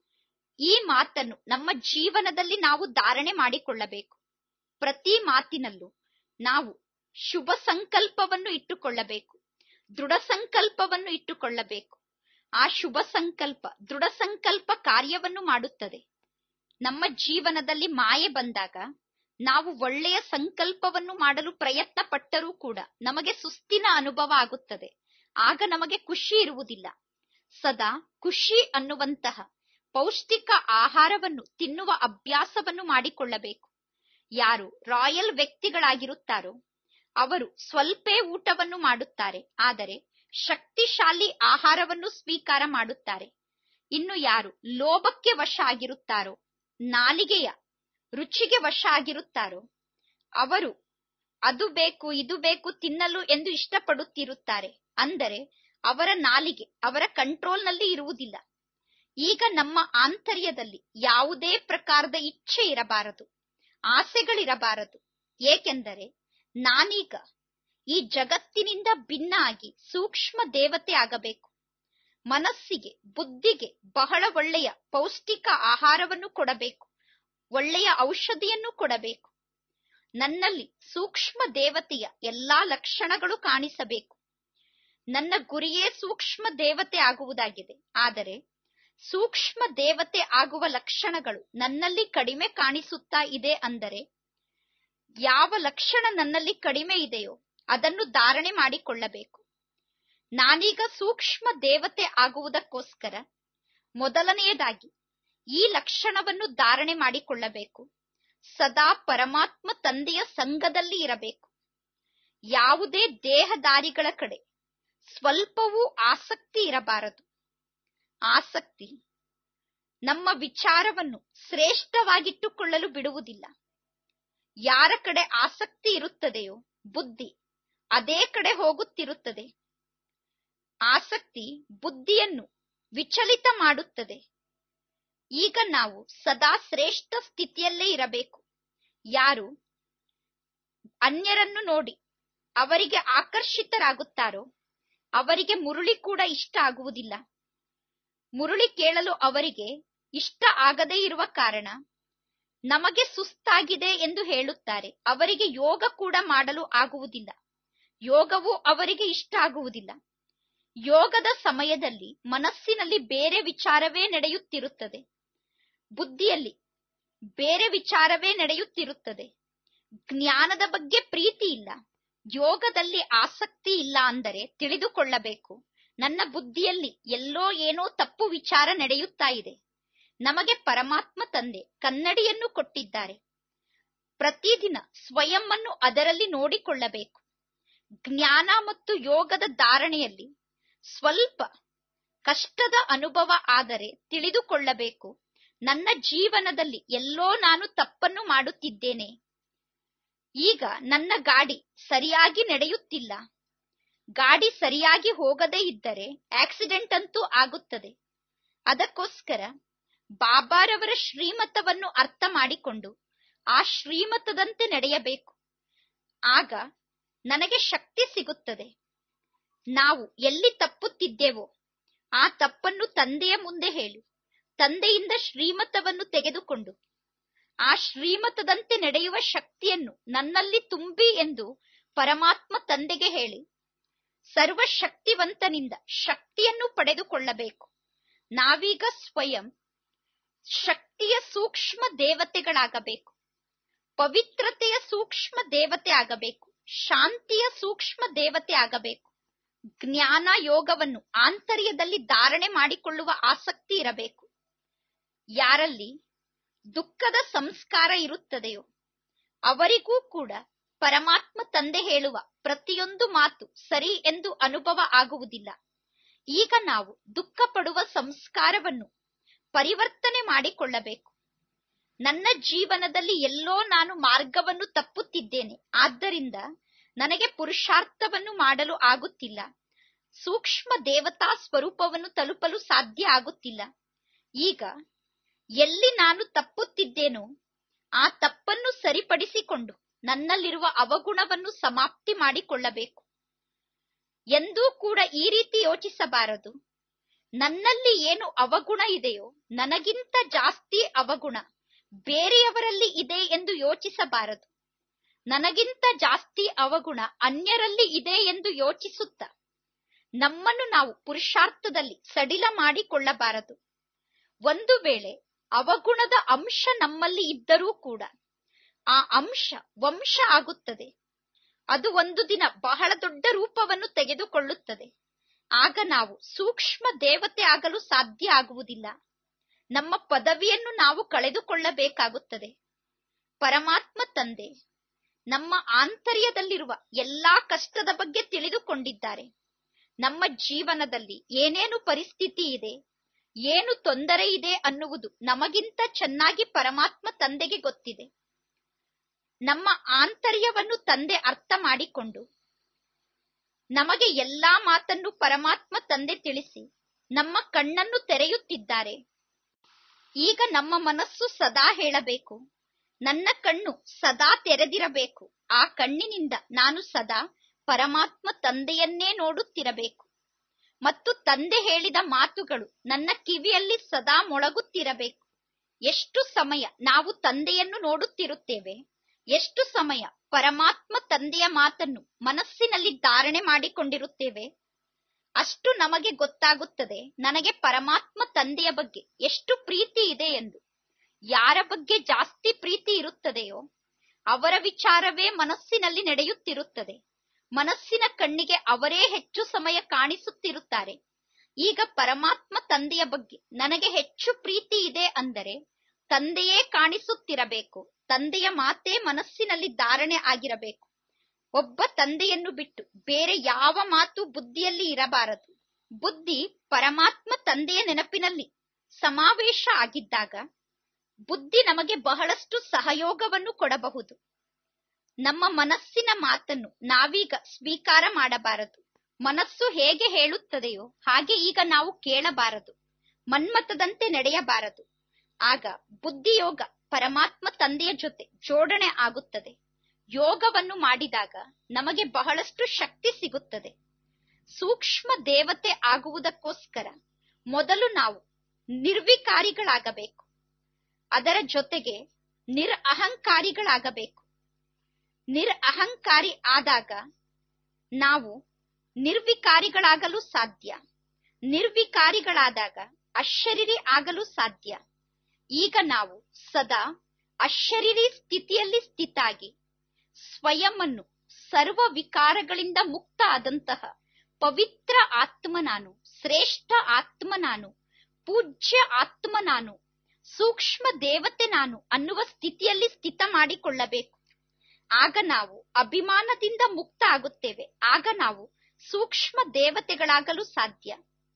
Speaker 1: ಈ ಮಾತನ್ನು ನಮ್ಮ ಜೀವನದಲ್ಲಿ ನಾವು ಧಾರಣೆ ಮಾಡಿಕೊಳ್ಳಬೇಕು ಪ್ರತಿ ಮಾತಿನಲ್ಲೂ ನಾವು ಶುಭ ಸಂಕಲ್ಪವನ್ನು ಇಟ್ಟುಕೊಳ್ಳಬೇಕು ದೃಢ ಸಂಕಲ್ಪವನ್ನು ಇಟ್ಟುಕೊಳ್ಳಬೇಕು ಆ ಶುಭ ಸಂಕಲ್ಪ ದೃಢ ಸಂಕಲ್ಪ ಕಾರ್ಯವನ್ನು ಮಾಡುತ್ತದೆ ನಮ್ಮ ಜೀವನದಲ್ಲಿ ಮಾಯೆ ಬಂದಾಗ ನಾವು ಒಳ್ಳೆಯ ಸಂಕಲ್ಪವನ್ನು ಮಾಡಲು ಪ್ರಯತ್ನ ಪಟ್ಟರೂ ಕೂಡ ನಮಗೆ ಸುಸ್ತಿನ ಅನುಭವ ಆಗುತ್ತದೆ ಆಗ ನಮಗೆ ಖುಷಿ ಇರುವುದಿಲ್ಲ ಸದಾ ಖುಷಿ ಅನ್ನುವಂತಹ ಪೌಷ್ಟಿಕ ಆಹಾರವನ್ನು ತಿನ್ನುವ ಅಭ್ಯಾಸವನ್ನು ಮಾಡಿಕೊಳ್ಳಬೇಕು ಯಾರು ರಾಯಲ್ ವ್ಯಕ್ತಿಗಳಾಗಿರುತ್ತಾರೋ ಅವರು ಸ್ವಲ್ಪೇ ಊಟವನ್ನು ಮಾಡುತ್ತಾರೆ ಆದರೆ ಶಕ್ತಿಶಾಲಿ ಆಹಾರವನ್ನು ಸ್ವೀಕಾರ ಮಾಡುತ್ತಾರೆ ಇನ್ನು ಯಾರು ಲೋಭಕ್ಕೆ ವಶ ಆಗಿರುತ್ತಾರೋ ನಾಲಿಗೆಯ ರುಚಿಗೆ ವಶ ಆಗಿರುತ್ತಾರೋ ಅವರು ಅದು ಬೇಕು ಇದು ಬೇಕು ತಿನ್ನಲು ಎಂದು ಇಷ್ಟಪಡುತ್ತಿರುತ್ತಾರೆ ಅಂದರೆ ಅವರ ನಾಲಿಗೆ ಅವರ ಕಂಟ್ರೋಲ್ನಲ್ಲಿ ಇರುವುದಿಲ್ಲ ಈಗ ನಮ್ಮ ಆಂತರ್ಯದಲ್ಲಿ ಯಾವುದೇ ಪ್ರಕಾರದ ಇಚ್ಛೆ ಇರಬಾರದು ಆಸೆಗಳಿರಬಾರದು ಏಕೆಂದರೆ ನಾನೀಗ ಈ ಜಗತ್ತಿನಿಂದ ಭಿನ್ನ ಆಗಿ ಸೂಕ್ಷ್ಮ ದೇವತೆ ಆಗಬೇಕು ಮನಸ್ಸಿಗೆ ಬುದ್ಧಿಗೆ ಬಹಳ ಒಳ್ಳೆಯ ಪೌಷ್ಟಿಕ ಆಹಾರವನ್ನು ಕೊಡಬೇಕು ಒಳ್ಳೆಯ ಔಷಧಿಯನ್ನು ಕೊಡಬೇಕು ನನ್ನಲ್ಲಿ ಸೂಕ್ಷ್ಮ ದೇವತೆಯ ಎಲ್ಲಾ ಲಕ್ಷಣಗಳು ಕಾಣಿಸಬೇಕು ನನ್ನ ಗುರಿಯೇ ಸೂಕ್ಷ್ಮ ದೇವತೆ ಆಗುವುದಾಗಿದೆ ಆದರೆ ಸೂಕ್ಷ್ಮ ದೇವತೆ ಆಗುವ ಲಕ್ಷಣಗಳು ನನ್ನಲ್ಲಿ ಕಡಿಮೆ ಕಾಣಿಸುತ್ತಾ ಇದೆ ಅಂದರೆ ಯಾವ ಲಕ್ಷಣ ನನ್ನಲ್ಲಿ ಕಡಿಮೆ ಇದೆಯೋ ಅದನ್ನು ಧಾರಣೆ ಮಾಡಿಕೊಳ್ಳಬೇಕು ನಾನೀಗ ಸೂಕ್ಷ್ಮ ದೇವತೆ ಆಗುವುದಕ್ಕೋಸ್ಕರ ಮೊದಲನೆಯದಾಗಿ ಈ ಲಕ್ಷಣವನ್ನು ಧಾರಣೆ ಮಾಡಿಕೊಳ್ಳಬೇಕು ಸದಾ ಪರಮಾತ್ಮ ತಂದೆಯ ಸಂಘದಲ್ಲಿ ಇರಬೇಕು ಯಾವುದೇ ದೇಹದಾರಿಗಳ ಕಡೆ ಸ್ವಲ್ಪವೂ ಆಸಕ್ತಿ ಇರಬಾರದು ಆಸಕ್ತಿ ನಮ್ಮ ವಿಚಾರವನ್ನು ಶ್ರೇಷ್ಠವಾಗಿಟ್ಟುಕೊಳ್ಳಲು ಬಿಡುವುದಿಲ್ಲ ಯಾರ ಕಡೆ ಆಸಕ್ತಿ ಇರುತ್ತದೆಯೋ ಬುದ್ಧಿ ಅದೇ ಕಡೆ ಹೋಗುತ್ತಿರುತ್ತದೆ ಆಸಕ್ತಿ ಬುದ್ಧಿಯನ್ನು ವಿಚಲಿತ ಮಾಡುತ್ತದೆ ಈಗ ನಾವು ಸದಾ ಶ್ರೇಷ್ಠ ಸ್ಥಿತಿಯಲ್ಲೇ ಇರಬೇಕು ಯಾರು ಅನ್ಯರನ್ನು ನೋಡಿ ಅವರಿಗೆ ಆಕರ್ಷಿತರಾಗುತ್ತಾರೋ ಅವರಿಗೆ ಮುರುಳಿ ಕೂಡ ಇಷ್ಟ ಆಗುವುದಿಲ್ಲ ಮುರುಳಿ ಕೇಳಲು ಅವರಿಗೆ ಇಷ್ಟ ಆಗದೇ ಇರುವ ಕಾರಣ ನಮಗೆ ಸುಸ್ತಾಗಿದೆ ಎಂದು ಹೇಳುತ್ತಾರೆ ಅವರಿಗೆ ಯೋಗ ಕೂಡ ಮಾಡಲು ಆಗುವುದಿಲ್ಲ ಯೋಗವು ಅವರಿಗೆ ಇಷ್ಟ ಆಗುವುದಿಲ್ಲ ಯೋಗದ ಸಮಯದಲ್ಲಿ ಮನಸ್ಸಿನಲ್ಲಿ ಬೇರೆ ವಿಚಾರವೇ ನಡೆಯುತ್ತಿರುತ್ತದೆ ಬುದ್ಧಿಯಲ್ಲಿ ಬೇರೆ ವಿಚಾರವೇ ನಡೆಯುತ್ತಿರುತ್ತದೆ ಜ್ಞಾನದ ಬಗ್ಗೆ ಪ್ರೀತಿ ಇಲ್ಲ ಯೋಗದಲ್ಲಿ ಆಸಕ್ತಿ ಇಲ್ಲ ಅಂದರೆ ತಿಳಿದುಕೊಳ್ಳಬೇಕು ನನ್ನ ಬುದ್ಧಿಯಲ್ಲಿ ಎಲ್ಲೋ ಏನೋ ತಪ್ಪು ವಿಚಾರ ನಡೆಯುತ್ತಾ ಇದೆ ನಮಗೆ ಪರಮಾತ್ಮ ತಂದೆ ಕನ್ನಡಿಯನ್ನು ಕೊಟ್ಟಿದ್ದಾರೆ ಪ್ರತಿದಿನ ಸ್ವಯಂವನ್ನು ಅದರಲ್ಲಿ ನೋಡಿಕೊಳ್ಳಬೇಕು ಜ್ಞಾನ ಮತ್ತು ಯೋಗದ ಧಾರಣೆಯಲ್ಲಿ ಸ್ವಲ್ಪ ಕಷ್ಟದ ಅನುಭವ ಆದರೆ ತಿಳಿದುಕೊಳ್ಳಬೇಕು ನನ್ನ ಜೀವನದಲ್ಲಿ ಎಲ್ಲೋ ನಾನು ತಪ್ಪನ್ನು ಮಾಡುತ್ತಿದ್ದೇನೆ ಈಗ ನನ್ನ ಗಾಡಿ ಸರಿಯಾಗಿ ನಡೆಯುತ್ತಿಲ್ಲ ಗಾಡಿ ಸರಿಯಾಗಿ ಹೋಗದೇ ಇದ್ದರೆ ಆಕ್ಸಿಡೆಂಟ್ ಅಂತೂ ಆಗುತ್ತದೆ ಅದಕ್ಕೋಸ್ಕರ ಬಾಬಾರವರ ಶ್ರೀಮತವನ್ನು ಅರ್ಥ ಮಾಡಿಕೊಂಡು ಆ ಶ್ರೀಮತದಂತೆ ನಡೆಯಬೇಕು ಆಗ ನನಗೆ ಶಕ್ತಿ ಸಿಗುತ್ತದೆ ನಾವು ಎಲ್ಲಿ ತಪ್ಪುತ್ತಿದ್ದೇವೋ ಆ ತಪ್ಪನ್ನು ತಂದೆಯ ಮುಂದೆ ಹೇಳು ತಂದೆಯಿಂದ ಶ್ರೀಮತವನ್ನು ತೆಗೆದುಕೊಂಡು ಆ ಶ್ರೀಮತದಂತೆ ನಡೆಯುವ ಶಕ್ತಿಯನ್ನು ನನ್ನಲ್ಲಿ ತುಂಬಿ ಎಂದು ಪರಮಾತ್ಮ ತಂದೆಗೆ ಹೇಳಿ ಸರ್ವಶಕ್ತಿವಂತನಿಂದ ಶಕ್ತಿಯನ್ನು ಪಡೆದುಕೊಳ್ಳಬೇಕು ನಾವೀಗ ಸ್ವಯಂ ಶಕ್ತಿಯ ಸೂಕ್ಷ್ಮ ದೇವತೆಗಳಾಗಬೇಕು ಪವಿತ್ರತೆಯ ಸೂಕ್ಷ್ಮ ದೇವತೆ ಆಗಬೇಕು ಶಾಂತಿಯ ಸೂಕ್ಷ್ಮ ದೇವತೆ ಆಗಬೇಕು ಜ್ಞಾನ ಯೋಗವನ್ನು ಆಂತರ್ಯದಲ್ಲಿ ಧಾರಣೆ ಮಾಡಿಕೊಳ್ಳುವ ಆಸಕ್ತಿ ಇರಬೇಕು ಯಾರಲ್ಲಿ ದುಃಖದ ಸಂಸ್ಕಾರ ಇರುತ್ತದೆಯೋ ಅವರಿಗೂ ಕೂಡ ಪರಮಾತ್ಮ ತಂದೆ ಹೇಳುವ ಪ್ರತಿಯೊಂದು ಮಾತು ಸರಿ ಎಂದು ಅನುಭವ ಆಗುವುದಿಲ್ಲ ಈಗ ನಾವು ದುಃಖ ಪಡುವ ಸಂಸ್ಕಾರವನ್ನು ಪರಿವರ್ತನೆ ಮಾಡಿಕೊಳ್ಳಬೇಕು ನನ್ನ ಜೀವನದಲ್ಲಿ ಎಲ್ಲೋ ನಾನು ಮಾರ್ಗವನ್ನು ತಪ್ಪುತ್ತಿದ್ದೇನೆ ಆದ್ದರಿಂದ ನನಗೆ ಪುರುಷಾರ್ಥವನ್ನು ಮಾಡಲು ಆಗುತ್ತಿಲ್ಲ ಸೂಕ್ಷ್ಮ ದೇವತಾ ಸ್ವರೂಪವನ್ನು ತಲುಪಲು ಸಾಧ್ಯ ಆಗುತ್ತಿಲ್ಲ ಈಗ ಎಲ್ಲಿ ನಾನು ತಪ್ಪುತ್ತಿದ್ದೇನೋ ಆ ತಪ್ಪನ್ನು ಸರಿಪಡಿಸಿಕೊಂಡು ನನ್ನಲ್ಲಿರುವ ಅವಗುಣವನ್ನು ಸಮಾಪ್ತಿ ಮಾಡಿಕೊಳ್ಳಬೇಕು ಎಂದೂ ಕೂಡ ಈ ರೀತಿ ಯೋಚಿಸಬಾರದು ನನ್ನಲ್ಲಿ ಏನು ಅವಗುಣ ಇದೆಯೋ ನನಗಿಂತ ಜಾಸ್ತಿ ಅವಗುಣ ಬೇರೆಯವರಲ್ಲಿ ಇದೆ ಎಂದು ಯೋಚಿಸಬಾರದು ನನಗಿಂತ ಜಾಸ್ತಿ ಅವಗುಣ ಅನ್ಯರಲ್ಲಿ ಇದೆ ಎಂದು ಯೋಚಿಸುತ್ತ ನಮ್ಮನ್ನು ನಾವು ಪುರುಷಾರ್ಥದಲ್ಲಿ ಸಡಿಲ ಮಾಡಿಕೊಳ್ಳಬಾರದು ಒಂದು ವೇಳೆ ಅವಗುಣದ ಅಂಶ ನಮ್ಮಲ್ಲಿ ಇದ್ದರೂ ಕೂಡ ಆ ಅಂಶ ವಂಶ ಆಗುತ್ತದೆ ಅದು ಒಂದು ದಿನ ಬಹಳ ದೊಡ್ಡ ರೂಪವನ್ನು ತೆಗೆದುಕೊಳ್ಳುತ್ತದೆ ಆಗ ನಾವು ಸೂಕ್ಷ್ಮ ದೇವತೆ ಆಗಲು ಸಾಧ್ಯ ಆಗುವುದಿಲ್ಲ ನಮ್ಮ ಪದವಿಯನ್ನು ನಾವು ಕಳೆದುಕೊಳ್ಳಬೇಕಾಗುತ್ತದೆ ಪರಮಾತ್ಮ ತಂದೆ ನಮ್ಮ ಆಂತರ್ಯದಲ್ಲಿರುವ ಎಲ್ಲಾ ಕಷ್ಟದ ಬಗ್ಗೆ ತಿಳಿದುಕೊಂಡಿದ್ದಾರೆ ನಮ್ಮ ಜೀವನದಲ್ಲಿ ಏನೇನು ಪರಿಸ್ಥಿತಿ ಇದೆ ಏನು ತೊಂದರೆ ಇದೆ ಅನ್ನುವುದು ನಮಗಿಂತ ಚೆನ್ನಾಗಿ ಪರಮಾತ್ಮ ತಂದೆಗೆ ಗೊತ್ತಿದೆ ನಮ್ಮ ಆಂತರ್ಯವನ್ನು ತಂದೆ ಅರ್ಥ ಮಾಡಿಕೊಂಡು ನಮಗೆ ಎಲ್ಲಾ ಮಾತನ್ನು ಪರಮಾತ್ಮ ತಂದೆ ತಿಳಿಸಿ ನಮ್ಮ ಕಣ್ಣನ್ನು ತೆರೆಯುತ್ತಿದ್ದಾರೆ ಈಗ ನಮ್ಮ ಮನಸ್ಸು ಸದಾ ಹೇಳಬೇಕು ನನ್ನ ಕಣ್ಣು ಸದಾ ತೆರೆದಿರಬೇಕು ಆ ಕಣ್ಣಿನಿಂದ ನಾನು ಸದಾ ಪರಮಾತ್ಮ ತಂದೆಯನ್ನೇ ನೋಡುತ್ತಿರಬೇಕು ಮತ್ತು ತಂದೆ ಹೇಳಿದ ಮಾತುಗಳು ನನ್ನ ಕಿವಿಯಲ್ಲಿ ಸದಾ ಮೊಳಗುತ್ತಿರಬೇಕು ಎಷ್ಟು ಸಮಯ ನಾವು ತಂದೆಯನ್ನು ನೋಡುತ್ತಿರುತ್ತೇವೆ ಎಷ್ಟು ಸಮಯ ಪರಮಾತ್ಮ ತಂದೆಯ ಮಾತನ್ನು ಮನಸ್ಸಿನಲ್ಲಿ ಧಾರಣೆ ಮಾಡಿಕೊಂಡಿರುತ್ತೇವೆ ಅಷ್ಟು ನಮಗೆ ಗೊತ್ತಾಗುತ್ತದೆ ನನಗೆ ಪರಮಾತ್ಮ ತಂದೆಯ ಬಗ್ಗೆ ಎಷ್ಟು ಪ್ರೀತಿ ಇದೆ ಎಂದು ಯಾರ ಬಗ್ಗೆ ಜಾಸ್ತಿ ಪ್ರೀತಿ ಇರುತ್ತದೆಯೋ ಅವರ ವಿಚಾರವೇ ಮನಸ್ಸಿನಲ್ಲಿ ನಡೆಯುತ್ತಿರುತ್ತದೆ ಮನಸ್ಸಿನ ಕಣ್ಣಿಗೆ ಅವರೇ ಹೆಚ್ಚು ಸಮಯ ಕಾಣಿಸುತ್ತಿರುತ್ತಾರೆ ಈಗ ಪರಮಾತ್ಮ ತಂದೆಯ ಬಗ್ಗೆ ನನಗೆ ಹೆಚ್ಚು ಪ್ರೀತಿ ಇದೆ ಅಂದರೆ ತಂದೆಯೇ ಕಾಣಿಸುತ್ತಿರಬೇಕು ತಂದೆಯ ಮಾತೇ ಮನಸ್ಸಿನಲ್ಲಿ ಧಾರಣೆ ಆಗಿರಬೇಕು ಒಬ್ಬ ತಂದೆಯನ್ನು ಬಿಟ್ಟು ಬೇರೆ ಯಾವ ಮಾತು ಬುದ್ಧಿಯಲ್ಲಿ ಇರಬಾರದು ಬುದ್ಧಿ ಪರಮಾತ್ಮ ತಂದೆಯ ನೆನಪಿನಲ್ಲಿ ಸಮಾವೇಶ ಆಗಿದ್ದಾಗ ಬುದ್ಧಿ ನಮಗೆ ಬಹಳಷ್ಟು ಸಹಯೋಗವನ್ನು ಕೊಡಬಹುದು ನಮ್ಮ ಮನಸ್ಸಿನ ಮಾತನ್ನು ನಾವೀಗ ಸ್ವೀಕಾರ ಮಾಡಬಾರದು ಮನಸ್ಸು ಹೇಗೆ ಹೇಳುತ್ತದೆಯೋ ಹಾಗೆ ಈಗ ನಾವು ಕೇಳಬಾರದು ಮನ್ಮತದಂತೆ ನಡೆಯಬಾರದು ಆಗ ಬುದ್ಧಿಯೋಗ ಪರಮಾತ್ಮ ತಂದೆಯ ಜೊತೆ ಜೋಡಣೆ ಆಗುತ್ತದೆ ಯೋಗವನ್ನು ಮಾಡಿದಾಗ ನಮಗೆ ಬಹಳಷ್ಟು ಶಕ್ತಿ ಸಿಗುತ್ತದೆ ಸೂಕ್ಷ್ಮ ದೇವತೆ ಆಗುವುದಕ್ಕೋಸ್ಕರ ಮೊದಲು ನಾವು ನಿರ್ವಿಕಾರಿಗಳಾಗಬೇಕು ಅದರ ಜೊತೆಗೆ ನಿರ್ ಅಹಂಕಾರಿಗಳಾಗಬೇಕು ನಿರ್ ಅಹಂಕಾರಿ ಆದಾಗ ನಾವು ನಿರ್ವಿಕಾರಿಗಳಾಗಲು ಸಾಧ್ಯ ನಿರ್ವಿಕಾರಿಗಳಾದಾಗ ಅಶರೀರಿ ಆಗಲು ಸಾಧ್ಯ ಈಗ ನಾವು ಸದಾ ಅಶರೀರಿ ಸ್ಥಿತಿಯಲ್ಲಿ ಸ್ಥಿತಾಗಿ ಸ್ವಯಂವನ್ನು ಸರ್ವ ವಿಕಾರಗಳಿಂದ ಮುಕ್ತ ಆದಂತಹ ಪವಿತ್ರ ಆತ್ಮ ನಾನು ಶ್ರೇಷ್ಠ ಆತ್ಮ ನಾನು ಪೂಜ್ಯ ಆತ್ಮ ನಾನು ಸೂಕ್ಷ್ಮ ದೇವತೆ ನಾನು ಅನ್ನುವ ಸ್ಥಿತಿಯಲ್ಲಿ ಸ್ಥಿತ ಮಾಡಿಕೊಳ್ಳಬೇಕು ಆಗ ನಾವು ಅಭಿಮಾನದಿಂದ ಮುಕ್ತ ಆಗುತ್ತೇವೆ ಆಗ ನಾವು ಸೂಕ್ಷ್ಮ ದೇವತೆಗಳಾಗಲು ಸಾಧ್ಯ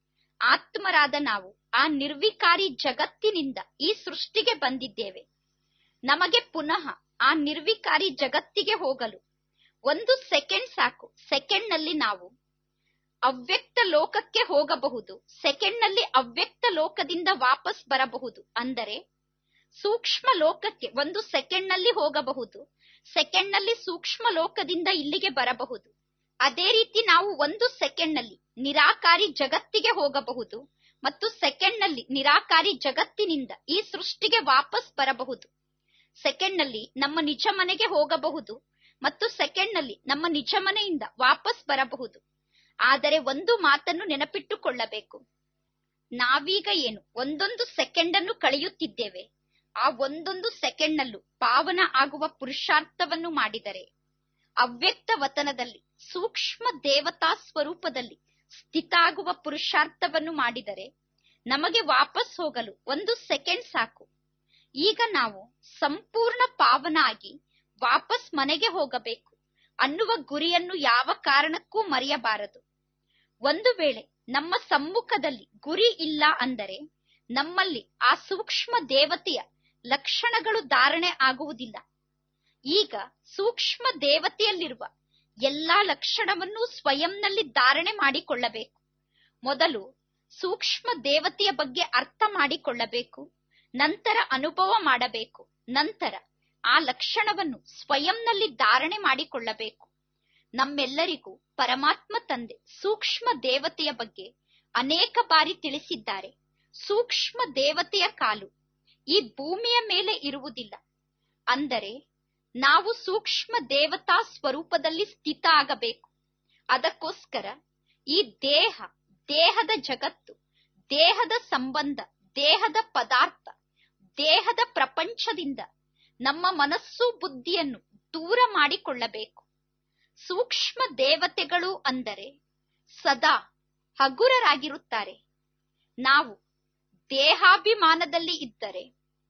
Speaker 1: ಆತ್ಮರಾದ ನಾವು ಆ ನಿರ್ವಿಕಾರಿ ಜಗತ್ತಿನಿಂದ ಈ ಸೃಷ್ಟಿಗೆ ಬಂದಿದ್ದೇವೆ ನಮಗೆ ಪುನಃ ಆ ನಿರ್ವಿಕಾರಿ ಜಗತ್ತಿಗೆ ಹೋಗಲು ಒಂದು ಸೆಕೆಂಡ್ ಸಾಕು ಸೆಕೆಂಡ್ ನಲ್ಲಿ ನಾವು ಅವ್ಯಕ್ತ ಲೋಕಕ್ಕೆ ಹೋಗಬಹುದು ಸೆಕೆಂಡ್ ನಲ್ಲಿ ಅವ್ಯಕ್ತ ಲೋಕದಿಂದ ವಾಪಸ್ ಬರಬಹುದು ಅಂದರೆ ಸೂಕ್ಷ್ಮ ಲೋಕಕ್ಕೆ ಒಂದು ಸೆಕೆಂಡ್ ನಲ್ಲಿ ಹೋಗಬಹುದು ಸೆಕೆಂಡ್ ನಲ್ಲಿ ಸೂಕ್ಷ್ಮ ಲೋಕದಿಂದ ಇಲ್ಲಿಗೆ ಬರಬಹುದು ಅದೇ ರೀತಿ ನಾವು ಒಂದು ಸೆಕೆಂಡ್ ನಲ್ಲಿ ನಿರಾಕಾರಿ ಜಗತ್ತಿಗೆ ಹೋಗಬಹುದು ಮತ್ತು ಸೆಕೆಂಡ್ ನಲ್ಲಿ ನಿರಾಕಾರಿ ಜಗತ್ತಿನಿಂದ ಈ ಸೃಷ್ಟಿಗೆ ವಾಪಸ್ ಬರಬಹುದು ಸೆಕೆಂಡ್ ನಲ್ಲಿ ನಮ್ಮ ನಿಜ ಮನೆಗೆ ಹೋಗಬಹುದು ಮತ್ತು ಸೆಕೆಂಡ್ ನಲ್ಲಿ ನಮ್ಮ ನಿಜ ಮನೆಯಿಂದ ವಾಪಸ್ ಬರಬಹುದು ಆದರೆ ಒಂದು ಮಾತನ್ನು ನೆನಪಿಟ್ಟುಕೊಳ್ಳಬೇಕು ನಾವೀಗ ಏನು ಒಂದೊಂದು ಸೆಕೆಂಡ್ ಅನ್ನು ಕಳೆಯುತ್ತಿದ್ದೇವೆ ಆ ಒಂದೊಂದು ಸೆಕೆಂಡ್ ನಲ್ಲೂ ಪಾವನ ಆಗುವ ಪುರುಷಾರ್ಥವನ್ನು ಮಾಡಿದರೆ ಅವ್ಯಕ್ತ ವತನದಲ್ಲಿ ಸೂಕ್ಷ್ಮ ದೇವತಾ ಸ್ವರೂಪದಲ್ಲಿ ಸ್ಥಿತಾಗುವ ಪುರುಷಾರ್ಥವನ್ನು ಮಾಡಿದರೆ ನಮಗೆ ವಾಪಸ್ ಹೋಗಲು ಒಂದು ಸೆಕೆಂಡ್ ಸಾಕು ಈಗ ನಾವು ಸಂಪೂರ್ಣ ಪಾವನ ಆಗಿ ವಾಪಸ್ ಮನೆಗೆ ಹೋಗಬೇಕು ಅನ್ನುವ ಗುರಿಯನ್ನು ಯಾವ ಕಾರಣಕ್ಕೂ ಮರೆಯಬಾರದು ಒಂದು ವೇಳೆ ನಮ್ಮ ಸಮ್ಮುಖದಲ್ಲಿ ಗುರಿ ಇಲ್ಲ ಅಂದರೆ ನಮ್ಮಲ್ಲಿ ಆ ಸೂಕ್ಷ್ಮ ದೇವತೆಯ ಲಕ್ಷಣಗಳು ಧಾರಣೆ ಆಗುವುದಿಲ್ಲ ಈಗ ಸೂಕ್ಷ್ಮ ದೇವತೆಯಲ್ಲಿರುವ ಎಲ್ಲಾ ಲಕ್ಷಣವನ್ನು ಸ್ವಯಂನಲ್ಲಿ ಧಾರಣೆ ಮಾಡಿಕೊಳ್ಳಬೇಕು ಮೊದಲು ಸೂಕ್ಷ್ಮ ದೇವತೆಯ ಬಗ್ಗೆ ಅರ್ಥ ಮಾಡಿಕೊಳ್ಳಬೇಕು ನಂತರ ಅನುಭವ ಮಾಡಬೇಕು ನಂತರ ಆ ಲಕ್ಷಣವನ್ನು ಸ್ವಯಂನಲ್ಲಿ ಧಾರಣೆ ಮಾಡಿಕೊಳ್ಳಬೇಕು ನಮ್ಮೆಲ್ಲರಿಗೂ ಪರಮಾತ್ಮ ತಂದೆ ಸೂಕ್ಷ್ಮ ದೇವತೆಯ ಬಗ್ಗೆ ಅನೇಕ ಬಾರಿ ತಿಳಿಸಿದ್ದಾರೆ ಸೂಕ್ಷ್ಮ ದೇವತೆಯ ಕಾಲು ಈ ಭೂಮಿಯ ಮೇಲೆ ಇರುವುದಿಲ್ಲ ಅಂದರೆ ನಾವು ಸೂಕ್ಷ್ಮ ದೇವತಾ ಸ್ವರೂಪದಲ್ಲಿ ಸ್ಥಿತ ಆಗಬೇಕು ಅದಕ್ಕೋಸ್ಕರ ಈ ದೇಹ ದೇಹದ ಜಗತ್ತು ದೇಹದ ಸಂಬಂಧ ದೇಹದ ಪದಾರ್ಥ ದೇಹದ ಪ್ರಪಂಚದಿಂದ ನಮ್ಮ ಮನಸ್ಸು ಬುದ್ಧಿಯನ್ನು ದೂರ ಮಾಡಿಕೊಳ್ಳಬೇಕು ಸೂಕ್ಷ್ಮ ದೇವತೆಗಳು ಅಂದರೆ ಸದಾ ಹಗುರರಾಗಿರುತ್ತಾರೆ ನಾವು ದೇಹಾಭಿಮಾನದಲ್ಲಿ ಇದ್ದರೆ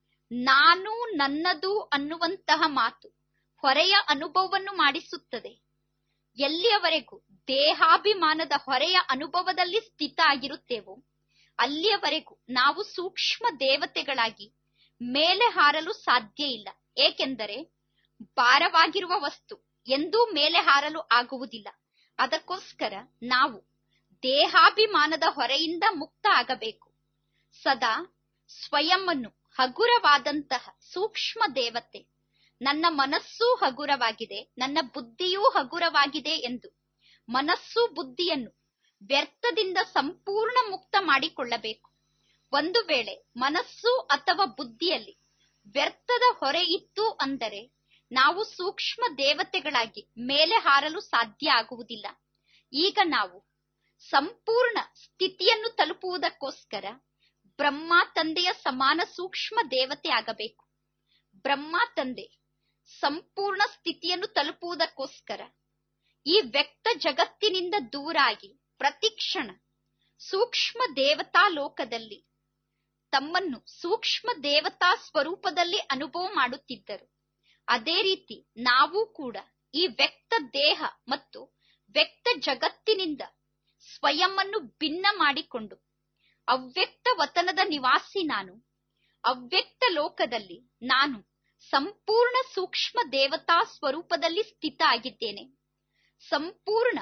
Speaker 1: ನಾನು ನನ್ನದು ಅನ್ನುವಂತಹ ಮಾತು ಹೊರೆಯ ಅನುಭವವನ್ನು ಮಾಡಿಸುತ್ತದೆ ಎಲ್ಲಿಯವರೆಗೂ ದೇಹಾಭಿಮಾನದ ಹೊರೆಯ ಅನುಭವದಲ್ಲಿ ಸ್ಥಿತ ಆಗಿರುತ್ತೇವೋ ಅಲ್ಲಿಯವರೆಗೂ ನಾವು ಸೂಕ್ಷ್ಮ ದೇವತೆಗಳಾಗಿ ಮೇಲೆ ಹಾರಲು ಸಾಧ್ಯ ಇಲ್ಲ ಏಕೆಂದರೆ ಭಾರವಾಗಿರುವ ವಸ್ತು ಎಂದೂ ಮೇಲೆ ಹಾರಲು ಆಗುವುದಿಲ್ಲ ಅದಕ್ಕೋಸ್ಕರ ನಾವು ದೇಹಾಭಿಮಾನದ ಹೊರೆಯಿಂದ ಮುಕ್ತ ಆಗಬೇಕು ಸದಾ ಸ್ವಯಂವನ್ನು ಹಗುರವಾದಂತಹ ಸೂಕ್ಷ್ಮ ದೇವತೆ ನನ್ನ ಮನಸ್ಸೂ ಹಗುರವಾಗಿದೆ ನನ್ನ ಬುದ್ಧಿಯೂ ಹಗುರವಾಗಿದೆ ಎಂದು ಮನಸ್ಸು ಬುದ್ಧಿಯನ್ನು ವ್ಯರ್ಥದಿಂದ ಸಂಪೂರ್ಣ ಮುಕ್ತ ಮಾಡಿಕೊಳ್ಳಬೇಕು ಒಂದು ವೇಳೆ ಮನಸ್ಸು ಅಥವಾ ಬುದ್ಧಿಯಲ್ಲಿ ವ್ಯರ್ಥದ ಹೊರೆ ಇತ್ತು ಅಂದರೆ ನಾವು ಸೂಕ್ಷ್ಮ ದೇವತೆಗಳಾಗಿ ಮೇಲೆ ಹಾರಲು ಸಾಧ್ಯ ಆಗುವುದಿಲ್ಲ ಈಗ ನಾವು ಸಂಪೂರ್ಣ ಸ್ಥಿತಿಯನ್ನು ತಲುಪುವುದಕ್ಕೋಸ್ಕರ ಬ್ರಹ್ಮ ತಂದೆಯ ಸಮಾನ ಸೂಕ್ಷ್ಮ ದೇವತೆ ಆಗಬೇಕು ಬ್ರಹ್ಮ ತಂದೆ ಸಂಪೂರ್ಣ ಸ್ಥಿತಿಯನ್ನು ತಲುಪುವುದಕ್ಕೋಸ್ಕರ ಈ ವ್ಯಕ್ತ ಜಗತ್ತಿನಿಂದ ದೂರಾಗಿ ಪ್ರತಿಕ್ಷಣ ಸೂಕ್ಷ್ಮ ದೇವತಾ ಲೋಕದಲ್ಲಿ ತಮ್ಮನ್ನು ಸೂಕ್ಷ್ಮ ದೇವತಾ ಸ್ವರೂಪದಲ್ಲಿ ಅನುಭವ ಮಾಡುತ್ತಿದ್ದರು ಅದೇ ರೀತಿ ನಾವು ಕೂಡ ಈ ವ್ಯಕ್ತ ದೇಹ ಮತ್ತು ವ್ಯಕ್ತ ಜಗತ್ತಿನಿಂದ ಸ್ವಯಂವನ್ನು ಭಿನ್ನ ಮಾಡಿಕೊಂಡು ಅವ್ಯಕ್ತ ವತನದ ನಿವಾಸಿ ನಾನು ಅವ್ಯಕ್ತ ಲೋಕದಲ್ಲಿ ನಾನು ಸಂಪೂರ್ಣ ಸೂಕ್ಷ್ಮ ದೇವತಾ ಸ್ವರೂಪದಲ್ಲಿ ಸ್ಥಿತ ಆಗಿದ್ದೇನೆ ಸಂಪೂರ್ಣ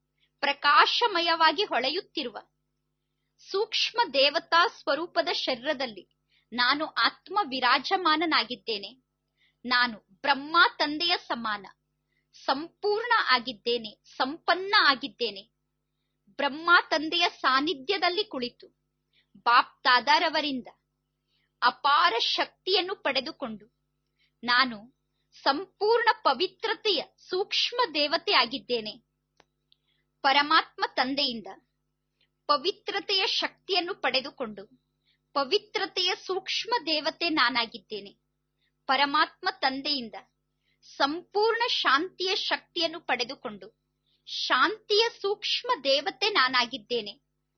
Speaker 1: ಪ್ರಕಾಶಮಯವಾಗಿ ಹೊಳೆಯುತ್ತಿರುವ ಸೂಕ್ಷ್ಮ ದೇವತಾ ಸ್ವರೂಪದ ಶರೀರದಲ್ಲಿ ನಾನು ಆತ್ಮ ವಿರಾಜಮಾನನಾಗಿದ್ದೇನೆ ನಾನು ಬ್ರಹ್ಮ ತಂದೆಯ ಸಮಾನ ಸಂಪೂರ್ಣ ಆಗಿದ್ದೇನೆ ಸಂಪನ್ನ ಆಗಿದ್ದೇನೆ ಬ್ರಹ್ಮ ತಂದೆಯ ಸಾನ್ನಿಧ್ಯದಲ್ಲಿ ಕುಳಿತು ಬಾಪ್ ದಾದಾರವರಿಂದ ಅಪಾರ ಶಕ್ತಿಯನ್ನು ಪಡೆದುಕೊಂಡು ನಾನು ಸಂಪೂರ್ಣ ಪವಿತ್ರತೆಯ ಸೂಕ್ಷ್ಮ ದೇವತೆ ಆಗಿದ್ದೇನೆ ಪರಮಾತ್ಮ ತಂದೆಯಿಂದ ಪವಿತ್ರತೆಯ ಶಕ್ತಿಯನ್ನು ಪಡೆದುಕೊಂಡು ಪವಿತ್ರತೆಯ ಸೂಕ್ಷ್ಮ ದೇವತೆ ನಾನಾಗಿದ್ದೇನೆ ಪರಮಾತ್ಮ ತಂದೆಯಿಂದ ಸಂಪೂರ್ಣ ಶಾಂತಿಯ ಶಕ್ತಿಯನ್ನು ಪಡೆದುಕೊಂಡು ಶಾಂತಿಯ ಸೂಕ್ಷ್ಮ ದೇವತೆ ನಾನಾಗಿದ್ದೇನೆ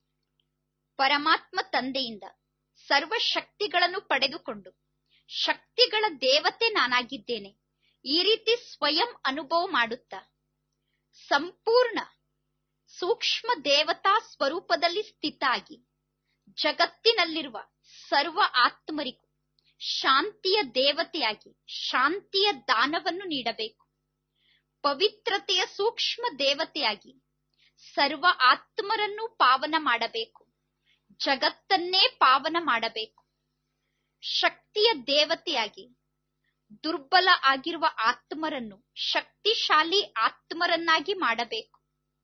Speaker 1: ಪರಮಾತ್ಮ ತಂದೆಯಿಂದ ಸರ್ವ ಶಕ್ತಿಗಳನ್ನು ಪಡೆದುಕೊಂಡು ಶಕ್ತಿಗಳ ದೇವತೆ ನಾನಾಗಿದ್ದೇನೆ ಈ ರೀತಿ ಸ್ವಯಂ ಅನುಭವ ಮಾಡುತ್ತಾ ಸಂಪೂರ್ಣ ಸೂಕ್ಷ್ಮ ದೇವತಾ ಸ್ವರೂಪದಲ್ಲಿ ಸ್ಥಿತ ಆಗಿ ಜಗತ್ತಿನಲ್ಲಿರುವ ಸರ್ವ ಆತ್ಮರಿಗೂ ಶಾಂತಿಯ ದೇವತೆಯಾಗಿ ಶಾಂತಿಯ ದಾನವನ್ನು ನೀಡಬೇಕು ಪವಿತ್ರತೆಯ ಸೂಕ್ಷ್ಮ ದೇವತೆಯಾಗಿ ಸರ್ವ ಆತ್ಮರನ್ನು ಪಾವನ ಮಾಡಬೇಕು ಜಗತ್ತನ್ನೇ ಪಾವನ ಮಾಡಬೇಕು ಶಕ್ತಿಯ ದೇವತೆಯಾಗಿ ದುರ್ಬಲ ಆಗಿರುವ ಆತ್ಮರನ್ನು ಶಕ್ತಿಶಾಲಿ ಆತ್ಮರನ್ನಾಗಿ ಮಾಡಬೇಕು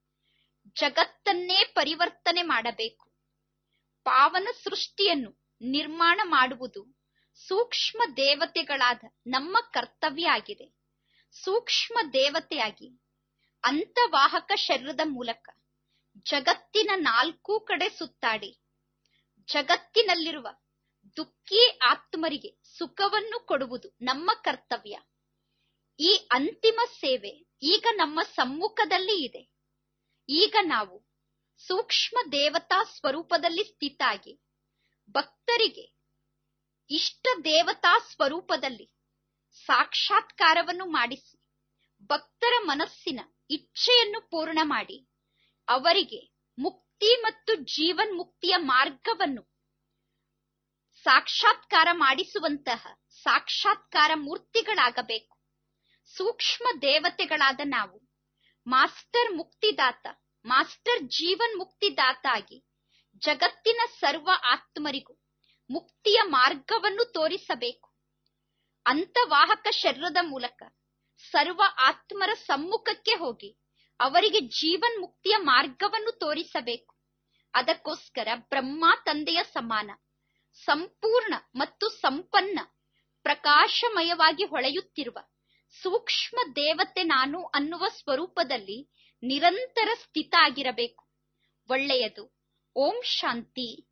Speaker 1: ಜಗತ್ತನ್ನೇ ಪರಿವರ್ತನೆ ಮಾಡಬೇಕು ಪಾವನ ಸೃಷ್ಟಿಯನ್ನು ನಿರ್ಮಾಣ ಮಾಡುವುದು ಸೂಕ್ಷ್ಮ ದೇವತೆಗಳಾದ ನಮ್ಮ ಕರ್ತವ್ಯ ಆಗಿದೆ ಸೂಕ್ಷ್ಮ ದೇವತೆಯಾಗಿ ಅಂತವಾಹಕ ಶರೀರದ ಮೂಲಕ ಜಗತ್ತಿನ ನಾಲ್ಕೂ ಕಡೆ ಸುತ್ತಾಡಿ ಜಗತ್ತಿನಲ್ಲಿರುವ ದುಃಖಿ ಆತ್ಮರಿಗೆ ಸುಖವನ್ನು ಕೊಡುವುದು ನಮ್ಮ ಕರ್ತವ್ಯ ಈ ಅಂತಿಮ ಸೇವೆ ಈಗ ನಮ್ಮ ಸಮ್ಮುಖದಲ್ಲಿ ಇದೆ ಈಗ ನಾವು ಸೂಕ್ಷ್ಮ ದೇವತಾ ಸ್ವರೂಪದಲ್ಲಿ ಸ್ಥಿತ ಆಗಿ ಭಕ್ತರಿಗೆ ಇಷ್ಟ ದೇವತಾ ಸ್ವರೂಪದಲ್ಲಿ ಸಾಕ್ಷಾತ್ಕಾರವನ್ನು ಮಾಡಿಸಿ ಭಕ್ತರ ಮನಸ್ಸಿನ ಇಚ್ಛೆಯನ್ನು ಪೂರ್ಣ ಮಾಡಿ ಅವರಿಗೆ ಮುಕ್ತಿ ಮತ್ತು ಜೀವನ್ ಮುಕ್ತಿಯ ಮಾರ್ಗವನ್ನು ಸಾಕ್ಷಾತ್ಕಾರ ಮಾಡಿಸುವಂತಹ ಸಾಕ್ಷಾತ್ಕಾರ ಮೂರ್ತಿಗಳಾಗಬೇಕು ಸೂಕ್ಷ್ಮ ದೇವತೆಗಳಾದ ನಾವು ಮಾಸ್ಟರ್ ಮುಕ್ತಿದಾತ ಮಾಸ್ಟರ್ ಜೀವನ್ ಮುಕ್ತಿದಾತ ಆಗಿ ಜಗತ್ತಿನ ಸರ್ವ ಆತ್ಮರಿಗೂ ಮುಕ್ತಿಯ ಮಾರ್ಗವನ್ನು ತೋರಿಸಬೇಕು ಅಂತವಾಹಕ ಶರೀರದ ಮೂಲಕ ಸರ್ವ ಆತ್ಮರ ಸಮ್ಮುಖಕ್ಕೆ ಹೋಗಿ ಅವರಿಗೆ ಜೀವನ್ ಮುಕ್ತಿಯ ಮಾರ್ಗವನ್ನು ತೋರಿಸಬೇಕು ಅದಕ್ಕೋಸ್ಕರ ಬ್ರಹ್ಮ ತಂದೆಯ ಸಮಾನ ಸಂಪೂರ್ಣ ಮತ್ತು ಸಂಪನ್ನ ಪ್ರಕಾಶಮಯವಾಗಿ ಹೊಳೆಯುತ್ತಿರುವ ಸೂಕ್ಷ್ಮ ದೇವತೆ ನಾನು ಅನ್ನುವ ಸ್ವರೂಪದಲ್ಲಿ ನಿರಂತರ ಸ್ಥಿತ ಆಗಿರಬೇಕು ಒಳ್ಳೆಯದು ಓಂ ಶಾಂತಿ